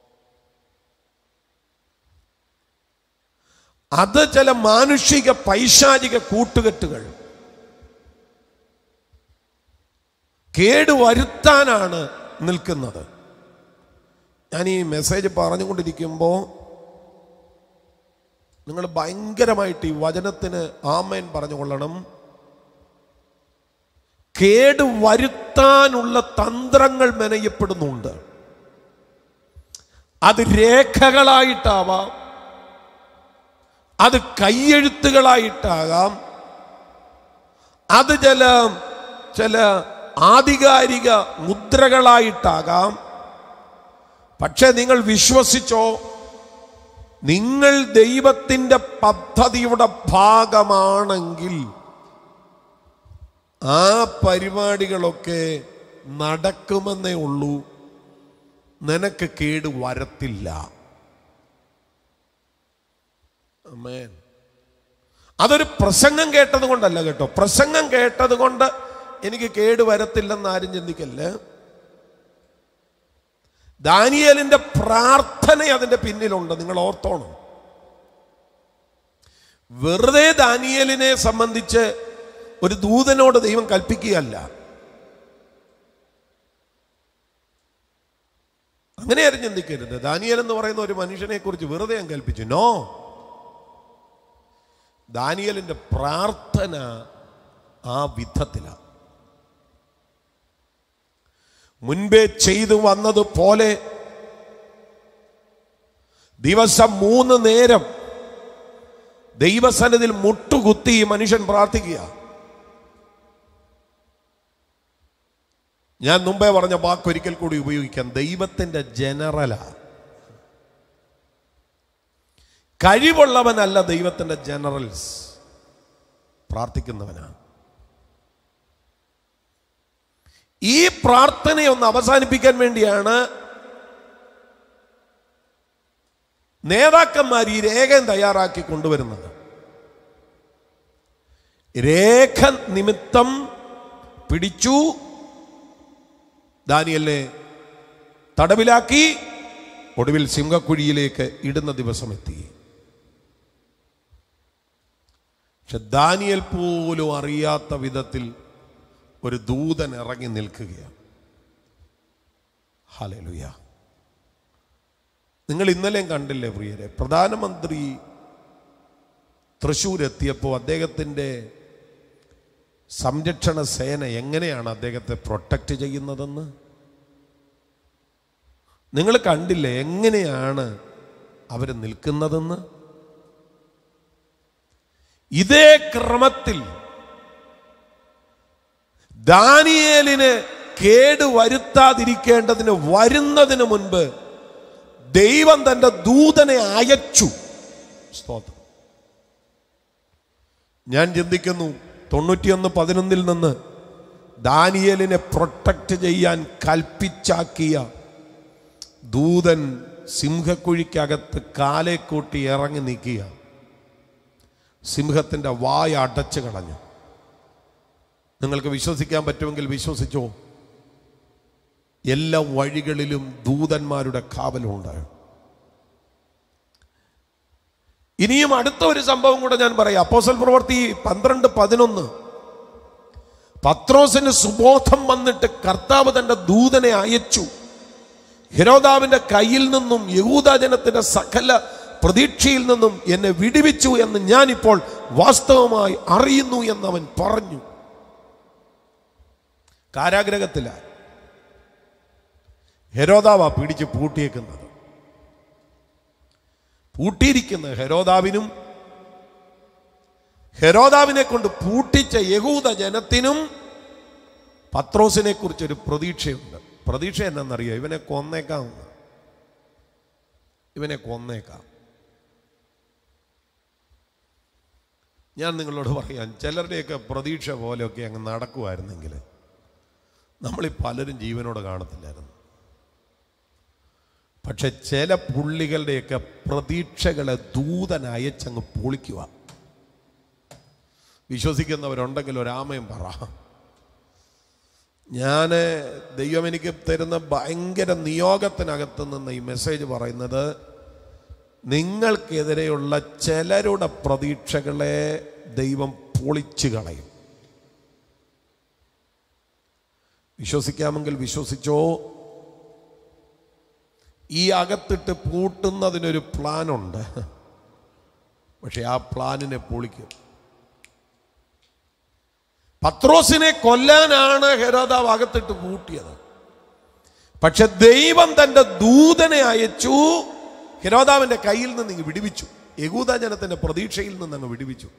A: അത് ചില മാനുഷിക പൈശാചിക കൂട്ടുകെട്ടുകൾ കേടുവരുത്താനാണ് നിൽക്കുന്നത് ഞാൻ ഈ മെസ്സേജ് പറഞ്ഞുകൊണ്ടിരിക്കുമ്പോൾ നിങ്ങൾ ഭയങ്കരമായിട്ട് ഈ വചനത്തിന് ആമേൻ പറഞ്ഞുകൊള്ളണം കേടുവരുത്താനുള്ള തന്ത്രങ്ങൾ മെനയപ്പെടുന്നുണ്ട് അത് രേഖകളായിട്ടാവാം അത് കയ്യെഴുത്തുകളായിട്ടാകാം അത് ചില ചില ആധികാരിക മുദ്രകളായിട്ടാകാം പക്ഷെ നിങ്ങൾ വിശ്വസിച്ചോ നിങ്ങൾ ദൈവത്തിൻ്റെ പദ്ധതിയുടെ ഭാഗമാണെങ്കിൽ ആ പരിപാടികളൊക്കെ നടക്കുമെന്നേ ഉള്ളൂ നിനക്ക് കേട് വരത്തില്ല അമേൻ അതൊരു പ്രസംഗം കേട്ടത് കൊണ്ടല്ല കേട്ടോ പ്രസംഗം കേട്ടത് കൊണ്ട് എനിക്ക് കേട് വരത്തില്ലെന്ന് ആരും ചിന്തിക്കല്ലേ ദാനിയലിന്റെ പ്രാർത്ഥന അതിന്റെ പിന്നിലുണ്ട് നിങ്ങൾ ഓർത്തോണം വെറുതെ ദാനിയലിനെ സംബന്ധിച്ച് ഒരു ദൂതനോട് ദൈവം കൽപ്പിക്കുകയല്ല അങ്ങനെ ആരും ചിന്തിക്കരുത് ദാനിയൽ എന്ന് പറയുന്ന ഒരു മനുഷ്യനെ കുറിച്ച് വെറുതെ ഞാൻ കൽപ്പിച്ചു നോ ദാനിയലിന്റെ പ്രാർത്ഥന ആ വിധത്തിലാണ് മുൻപേ ചെയ്തു വന്നതുപോലെ ദിവസം മൂന്ന് നേരം ദൈവസനത്തിൽ മുട്ടുകുത്തി ഈ മനുഷ്യൻ പ്രാർത്ഥിക്കുക ഞാൻ മുമ്പേ പറഞ്ഞ വാക്ക് ഒരിക്കൽ കൂടി ഉപയോഗിക്കാം ദൈവത്തിന്റെ ജനറലാ കഴിവുള്ളവനല്ല ദൈവത്തിന്റെ ജനറൽസ് പ്രാർത്ഥിക്കുന്നവനാണ് ഈ പ്രാർത്ഥനയെ ഒന്ന് അവസാനിപ്പിക്കാൻ വേണ്ടിയാണ് നേതാക്കന്മാർ ഈ രേഖ തയ്യാറാക്കി കൊണ്ടുവരുന്നത് രേഖ നിമിത്തം പിടിച്ചു ദാനിയലിനെ തടവിലാക്കി ഒടുവിൽ സിംഹക്കുഴിയിലേക്ക് ഇടുന്ന ദിവസം എത്തി പക്ഷെ ദാനിയൽ പോലും അറിയാത്ത വിധത്തിൽ ഒരു ദൂതൻ ഇറങ്ങി നിൽക്കുകയാണ് ഹലലുയ നിങ്ങൾ ഇന്നലെയും കണ്ടില്ലേ പ്രിയരെ പ്രധാനമന്ത്രി തൃശ്ശൂർ എത്തിയപ്പോൾ അദ്ദേഹത്തിൻ്റെ സംരക്ഷണ സേന എങ്ങനെയാണ് അദ്ദേഹത്തെ പ്രൊട്ടക്റ്റ് ചെയ്യുന്നതെന്ന് നിങ്ങൾ കണ്ടില്ലേ എങ്ങനെയാണ് അവർ നിൽക്കുന്നതെന്ന് ഇതേ ക്രമത്തിൽ ദാനിയേലിന് കേട് വരുത്താതിരിക്കേണ്ടതിന് വരുന്നതിന് മുൻപ് ദൈവം തന്റെ ദൂതനെ അയച്ചു സ്തോത്രം ഞാൻ ചിന്തിക്കുന്നു തൊണ്ണൂറ്റിയൊന്ന് പതിനൊന്നിൽ നിന്ന് ദാനിയേലിനെ പ്രൊട്ടക്റ്റ് ചെയ്യാൻ കൽപ്പിച്ചാക്കിയ ദൂതൻ സിംഹക്കുഴിക്കകത്ത് കാലെ കൂട്ടി ഇറങ്ങി നിൽക്കുക സിംഹത്തിൻ്റെ വായ അടച്ചു കളഞ്ഞു നിങ്ങൾക്ക് വിശ്വസിക്കാൻ പറ്റുമെങ്കിൽ വിശ്വസിച്ചോ എല്ലാ വഴികളിലും ദൂതന്മാരുടെ കാവലുണ്ട് ഇനിയും അടുത്ത ഒരു സംഭവം കൂടെ ഞാൻ പറയാം അപ്പോസൽ പ്രവർത്തി പന്ത്രണ്ട് പതിനൊന്ന് പത്രോസിന് സുബോധം വന്നിട്ട് കർത്താവ് തന്റെ ദൂതനെ അയച്ചു ഹിരോദാവിന്റെ കയ്യിൽ നിന്നും യഹൂദ ജനത്തിന്റെ സകല പ്രതീക്ഷയിൽ നിന്നും എന്നെ വിടുവിച്ചു എന്ന് ഞാനിപ്പോൾ വാസ്തവമായി അറിയുന്നു എന്നവൻ പറഞ്ഞു കാരാഗ്രഹത്തിലാണ് ഹെരോദാവാ പിടിച്ച് പൂട്ടിയേക്കുന്നത് പൂട്ടിയിരിക്കുന്ന ഹെരോദാവിനും ഹെരോദാവിനെ കൊണ്ട് പൂട്ടിച്ച യഹൂദ ജനത്തിനും പത്രോസിനെ കുറിച്ചൊരു പ്രതീക്ഷയുണ്ട് പ്രതീക്ഷ എന്നാണെന്നറിയോ ഇവനെ കൊന്നേക്കാം എന്ന്. ഇവനെ കൊന്നേക്കാം ഞാൻ നിങ്ങളോട് പറയാം ചിലരുടെയൊക്കെ പ്രതീക്ഷ പോലെയൊക്കെ അങ്ങ് നടക്കുമായിരുന്നെങ്കിൽ നമ്മളീ പലരും ജീവനോട് കാണത്തില്ലായിരുന്നു പക്ഷെ ചില പുള്ളികളുടെയൊക്കെ പ്രതീക്ഷകളെ ദൂതൻ അയച്ചങ്ങ് പൊളിക്കുക വിശ്വസിക്കുന്നവരുണ്ടെങ്കിൽ ഒരാമയും പറ ഞാൻ ദൈവം എനിക്ക് തരുന്ന ഭയങ്കര നിയോഗത്തിനകത്ത് നിന്ന് ഈ മെസ്സേജ് പറയുന്നത് നിങ്ങൾക്കെതിരെയുള്ള ചിലരുടെ പ്രതീക്ഷകളെ ദൈവം പൊളിച്ചു കളയും വിശ്വസിക്കാമെങ്കിൽ വിശ്വസിച്ചോ ഈ അകത്തിട്ട് പൂട്ടുന്നതിനൊരു പ്ലാനുണ്ട് പക്ഷെ ആ പ്ലാനിനെ പൊളിക്കും പത്രോസിനെ കൊല്ലാനാണ് ഹെരോദാവ് അകത്തിട്ട് പൂട്ടിയത് പക്ഷെ ദൈവം തന്റെ ദൂതനെ അയച്ചു ഹെരോദാവിന്റെ കയ്യിൽ നിന്ന് ഇങ്ങ് വിടുവിച്ചു യഹൂദ ജനത്തിന്റെ പ്രതീക്ഷയിൽ നിന്ന് അങ്ങ് വിടുവിച്ചു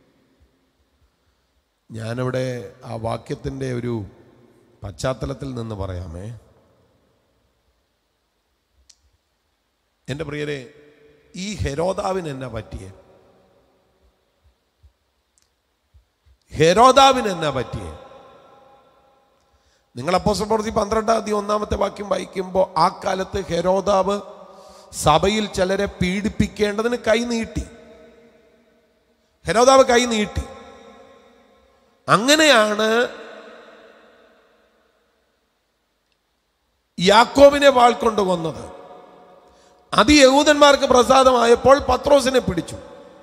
A: ഞാനിവിടെ ആ വാക്യത്തിന്റെ ഒരു പശ്ചാത്തലത്തിൽ നിന്ന് പറയാമേ എൻ്റെ പ്രിയരെ ഈ ഹെരോദാവിന് എന്നാ പറ്റിയേ ഹെരോദാവിന് എന്നാ പറ്റിയേ നിങ്ങൾ അപ്പോസ്തല പ്രവൃത്തി പന്ത്രണ്ടാം തീയതി ഒന്നാമത്തെ വാക്യം വായിക്കുമ്പോൾ ആ കാലത്ത് ഹെരോദാവ് സഭയിൽ ചിലരെ പീഡിപ്പിക്കേണ്ടതിന് കൈ നീട്ടി ഹെരോദാവ് കൈ നീട്ടി അങ്ങനെയാണ് യാക്കോബിനെ വാൾ കൊണ്ട് കൊന്നത് അത് യഹൂദന്മാർക്ക് പ്രസാദമായപ്പോൾ പത്രോസിനെ പിടിച്ചു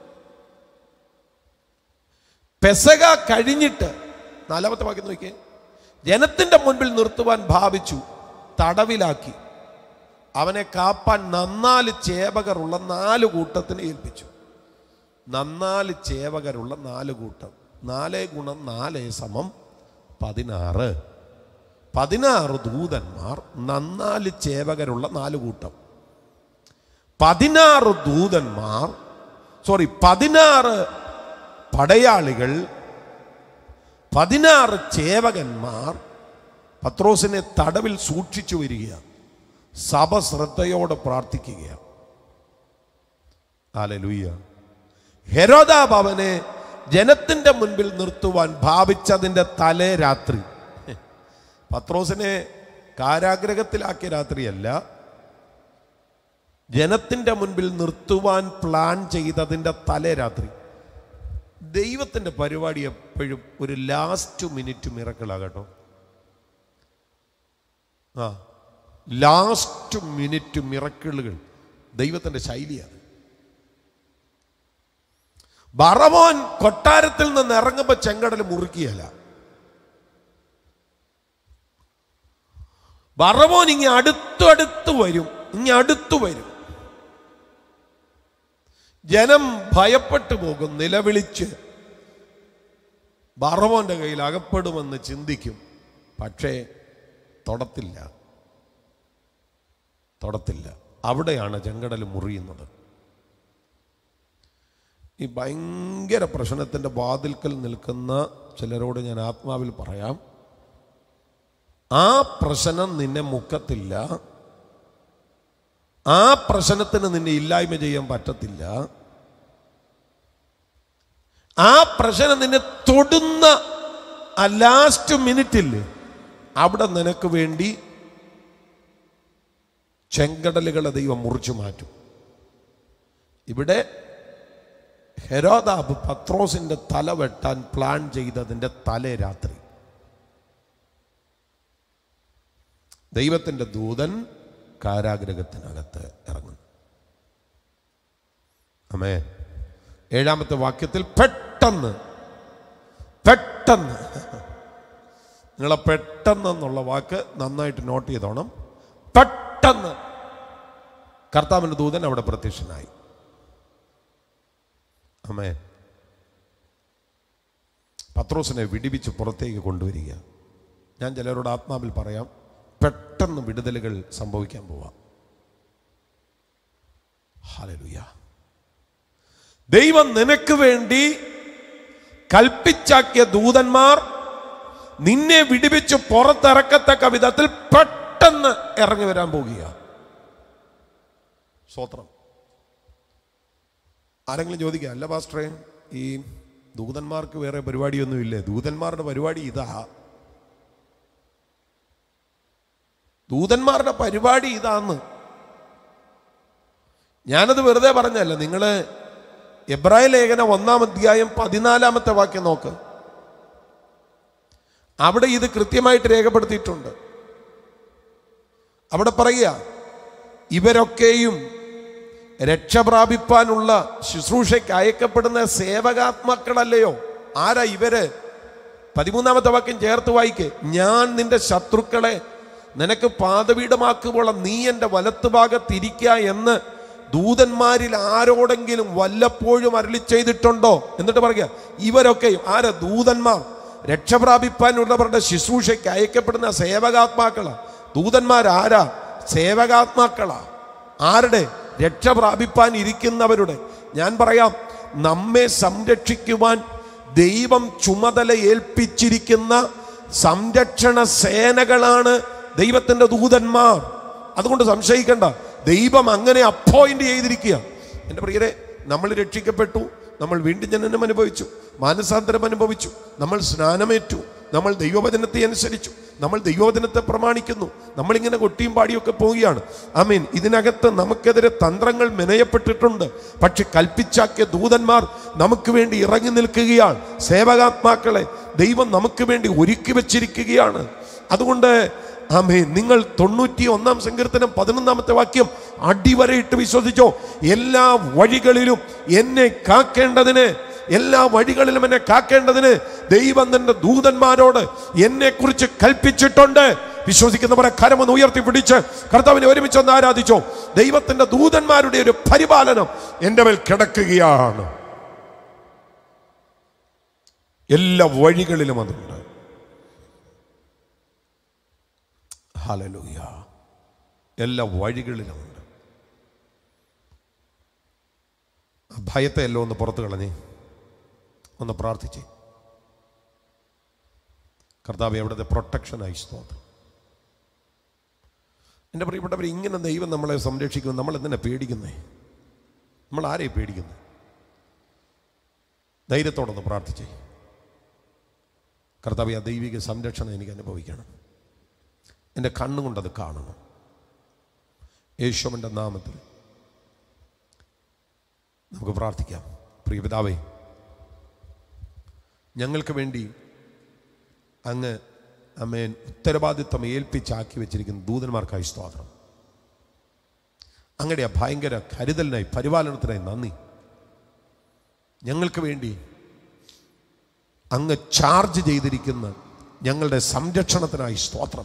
A: പെസക കഴിഞ്ഞിട്ട് നാലാമത്തെ വാക്യം നോക്കിയേ ജനത്തിന്റെ മുൻപിൽ നിർത്തുവാൻ ഭാവിച്ചു തടവിലാക്കി അവനെ കാപ്പാൻ നന്നാല് ചേവകരുള്ള നാല് കൂട്ടത്തിന് ഏൽപ്പിച്ചു നന്നാല് ചേവകരുള്ള നാല് കൂട്ടം നാല് ഗുണം നാല് സമം പതിനാറ് പതിനാറ് ദൂതന്മാർ നന്നാല് ചേവകരുള്ള നാല് കൂട്ടം പതിനാറ് ദൂതന്മാർ സോറി പതിനാറ് പടയാളികൾ പതിനാറ് ചേവകന്മാർ പത്രോസിനെ തടവിൽ സൂക്ഷിച്ചു വരിക സഭ ശ്രദ്ധയോടെ പ്രാർത്ഥിക്കുകയാണ് ആലലുയ്യ ഹെരോദാബ് അവനെ ജനത്തിന്റെ മുൻപിൽ നിർത്തുവാൻ ഭാവിച്ചതിന്റെ തലേ രാത്രി പത്രോസിനെ കാരാഗ്രഹത്തിലാക്കിയ രാത്രിയല്ല ജനത്തിന്റെ മുൻപിൽ നിർത്തുവാൻ പ്ലാൻ ചെയ്തതിന്റെ തലേ രാത്രി ദൈവത്തിന്റെ പരിപാടി എപ്പോഴും ഒരു ലാസ്റ്റ് മിനിറ്റ് മിറക്കിളാകട്ടോ ആ ലാസ്റ്റ് മിനിറ്റ് മിറക്കിളുകൾ ദൈവത്തിന്റെ ശൈലിയാണ് ബറവോൻ കൊട്ടാരത്തിൽ നിന്ന് ഇറങ്ങുമ്പോൾ ചെങ്കടൽ മുറുക്കിയല്ല ബറവോൻ ഇങ്ങ അടുത്തടുത്ത് വരും ഇങ്ങ അടുത്തു വരും ജനം ഭയപ്പെട്ടു പോകും നിലവിളിച്ച് ബറവോന്റെ കയ്യിൽ അകപ്പെടുമെന്ന് ചിന്തിക്കും പക്ഷേ തൊടത്തില്ല തൊടത്തില്ല അവിടെയാണ് ചെങ്കടൽ മുറിയുന്നത് ഈ ഭയങ്കര പ്രശ്നത്തിൻ്റെ വാതിൽക്കൽ നിൽക്കുന്ന ചിലരോട് ഞാൻ ആത്മാവിൽ പറയാം ആ പ്രശ്നം നിന്നെ മുക്കത്തില്ല ആ പ്രശ്നത്തിന് നിന്നെ ഇല്ലായ്മ ചെയ്യാൻ പറ്റത്തില്ല ആ പ്രശ്നം നിന്നെ തൊടുന്ന ആ ലാസ്റ്റ് മിനിറ്റില്ലേ അവിടെ നിനക്ക് വേണ്ടി ചെങ്കടലുകളെ ദൈവം മുറിച്ചു മാറ്റും ഇവിടെ ഹെരോദാബ് പത്രോസിന്റെ തല വെട്ടാൻ പ്ലാൻ ചെയ്തതിന്റെ തലേ രാത്രി ദൈവത്തിന്റെ ദൂതൻ കാരാഗ്രഹത്തിനകത്ത് ഇറങ്ങുന്നു അമേ ഏഴാമത്തെ വാക്യത്തിൽ പെട്ടെന്ന് പെട്ടെന്ന് നിങ്ങളെ പെട്ടെന്നെന്നുള്ള വാക്ക് നന്നായിട്ട് നോട്ട് ചെയ്തോണം പെട്ടെന്ന് കർത്താവിൻ്റെ ദൂതൻ അവിടെ പ്രത്യക്ഷനായി അമ്മേ പത്രോസിനെ വിടിവിച്ച് പുറത്തേക്ക് കൊണ്ടുവരിക ഞാൻ ചിലരോട് ആത്മാവിൽ പറയാം പെട്ടെന്ന് വിടുതലുകൾ സംഭവിക്കാൻ പോവാം ഹല്ലേലൂയ ദൈവം നിനക്ക് വേണ്ടി കൽപ്പിച്ചാക്കിയ ദൂതന്മാർ നിന്നെ വിടിവിച്ച് പുറത്തിറക്കത്തക്ക വിധത്തിൽ പെട്ടെന്ന് ഇറങ്ങി വരാൻ പോകുക സ്വത്രം ആരെങ്കിലും ചോദിക്കുക അല്ല പാസ്റ്ററേ ഈ ദൂതന്മാർക്ക് വേറെ പരിപാടിയൊന്നും ഇല്ലേ ദൂതന്മാരുടെ പരിപാടി ഇതാ ദൂതന്മാരുടെ പരിപാടി ഇതാന്ന് ഞാനത് വെറുതെ പറഞ്ഞല്ല നിങ്ങൾ എബ്രായ ലേഖന ഒന്നാം അധ്യായം പതിനാലാമത്തെ വാക്യം നോക്ക് അവിടെ ഇത് കൃത്യമായിട്ട് രേഖപ്പെടുത്തിയിട്ടുണ്ട് അവിടെ പറയുക ഇവരൊക്കെയും രക്ഷ പ്രാപിപ്പാനുള്ള ശുശ്രൂഷയ്ക്ക് അയക്കപ്പെടുന്ന സേവകാത്മാക്കളല്ലയോ ആരാ ഇവര് പതിമൂന്നാമത്തെ വാക്യം ചേർത്ത് വായിക്കേ ഞാൻ നിന്റെ ശത്രുക്കളെ നിനക്ക് പാതപീഠമാക്കുമ്പോൾ നീ എൻ്റെ വലത്തുഭാഗത്തിരിക്ക എന്ന് ദൂതന്മാരിൽ ആരോടെങ്കിലും വല്ലപ്പോഴും അരളി ചെയ്തിട്ടുണ്ടോ എന്നിട്ട് പറയുക ഇവരൊക്കെയും ആരാ ദൂതന്മാർ രക്ഷപ്രാപിപ്പാനുള്ളവരുടെ ശുശ്രൂഷയ്ക്ക് അയക്കപ്പെടുന്ന സേവകാത്മാക്കളാ ദൂതന്മാരാരാ സേവകാത്മാക്കളാ ആരുടെ രക്ഷ പ്രാപിപ്പാൻ ഇരിക്കുന്നവരുടെ ഞാൻ പറയാം നമ്മെ സംരക്ഷിക്കുവാൻ ദൈവം ചുമതല ഏൽപ്പിച്ചിരിക്കുന്ന സംരക്ഷണ സേനകളാണ് ദൈവത്തിന്റെ ദൂതന്മാർ അതുകൊണ്ട് സംശയിക്കണ്ട ദൈവം അങ്ങനെ അപ്പോയിന്റ് ചെയ്തിരിക്കുക എൻ്റെ പ്രിയരെ നമ്മൾ രക്ഷിക്കപ്പെട്ടു നമ്മൾ വീണ്ടും ജനനം അനുഭവിച്ചു മാനസാന്തരം അനുഭവിച്ചു നമ്മൾ സ്നാനമേറ്റു നമ്മൾ ദൈവവചനത്തെ അനുസരിച്ചു നമ്മൾ ദൈവവചനത്തെ പ്രമാണിക്കുന്നു നമ്മളിങ്ങനെ കൊട്ടിയും പാടിയൊക്കെ പോവുകയാണ് ആമീൻ ഇതിനകത്ത് നമുക്കെതിരെ തന്ത്രങ്ങൾ മെനയപ്പെട്ടിട്ടുണ്ട് പക്ഷെ കൽപ്പിച്ചാക്കിയ ദൂതന്മാർ നമുക്ക് വേണ്ടി ഇറങ്ങി നിൽക്കുകയാണ് സേവകാത്മാക്കളെ ദൈവം നമുക്ക് വേണ്ടി ഒരുക്കി വെച്ചിരിക്കുകയാണ് അതുകൊണ്ട് ആമേൻ നിങ്ങൾ തൊണ്ണൂറ്റി ഒന്നാം സങ്കീർത്തനം പതിനൊന്നാമത്തെ വാക്യം അടിവരയിട്ട് വിശ്വസിച്ചോ എല്ലാ വഴികളിലും എന്നെ കാക്കേണ്ടതിന് എല്ലാ വഴികളിലും എന്നെ കാക്കേണ്ടതിന് ദൈവം തന്റെ ദൂതന്മാരോട് എന്നെ കുറിച്ച് കൽപ്പിച്ചിട്ടുണ്ട് വിശ്വസിക്കുന്നവരെ കരമൊന്ന് ഉയർത്തി പിടിച്ച് കർത്താവിനെ ഒരുമിച്ച് ഒന്ന് ആരാധിച്ചോ ദൈവത്തിന്റെ ദൂതന്മാരുടെ ഒരു പരിപാലനം എൻ്റെ മേൽ കിടക്കുകയാണ് എല്ലാ വഴികളിലും അതുണ്ട് ഹലലൂയ എല്ലാ വഴികളിലുമുണ്ട് ആ ഭയത്തെ എല്ലാം ഒന്ന് പുറത്തു കളഞ്ഞേ ഒന്ന് പ്രാർത്ഥിച്ചേ കർത്താവ് എവിടുത്തെ പ്രൊട്ടക്ഷനായി സ്തോത്രം എൻ്റെ പ്രിയപ്പെട്ടവർ ഇങ്ങനെ ദൈവം നമ്മളെ സംരക്ഷിക്കും നമ്മൾ എന്തിനാ പേടിക്കുന്നേ നമ്മൾ ആരെയും പേടിക്കുന്നത് ധൈര്യത്തോടൊന്ന് പ്രാർത്ഥിച്ചേ കർത്താവ് ആ ദൈവിക സംരക്ഷണം എനിക്ക് അനുഭവിക്കണം എൻ്റെ കണ്ണുകൊണ്ടത് കാണണം യേശുവിൻ്റെ നാമത്തിൽ നമുക്ക് പ്രാർത്ഥിക്കാം പ്രിയപിതാവേ ഞങ്ങൾക്ക് വേണ്ടി അങ്ങ് അമ്മേൻ ഉത്തരവാദിത്വം ഏൽപ്പിച്ചാക്കി വെച്ചിരിക്കുന്ന ദൂതന്മാർക്കായി സ്തോത്രം അങ്ങയുടെ ആ ഭയങ്കര കരുതലിനായി പരിപാലനത്തിനായി നന്ദി ഞങ്ങൾക്ക് വേണ്ടി അങ്ങ് ചാർജ് ചെയ്തിരിക്കുന്ന ഞങ്ങളുടെ സംരക്ഷണത്തിനായി സ്തോത്രം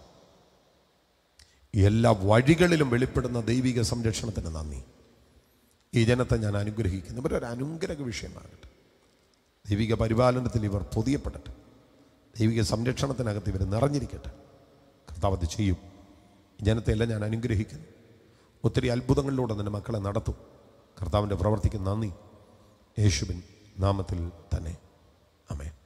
A: എല്ലാ വഴികളിലും വെളിപ്പെടുന്ന ദൈവിക സംരക്ഷണത്തിന് നന്ദി ഈ ജനത്തെ ഞാൻ അനുഗ്രഹിക്കുന്നു ഇവരൊരു അനുഗ്രഹ വിഷയമാകട്ടെ ദൈവിക പരിപാലനത്തിൽ ഇവർ പൊതിയപ്പെടട്ടെ ദൈവിക സംരക്ഷണത്തിനകത്ത് ഇവർ നിറഞ്ഞിരിക്കട്ടെ കർത്താവ് അത് ചെയ്യും ഈ ജനത്തെയെല്ലാം ഞാൻ അനുഗ്രഹിക്കുന്നു ഒത്തിരി അത്ഭുതങ്ങളിലൂടെ നിന്റെ മക്കളെ നടത്തും കർത്താവിൻ്റെ പ്രവർത്തിക്ക് നന്ദി യേശുവിൻ നാമത്തിൽ തന്നെ അമേ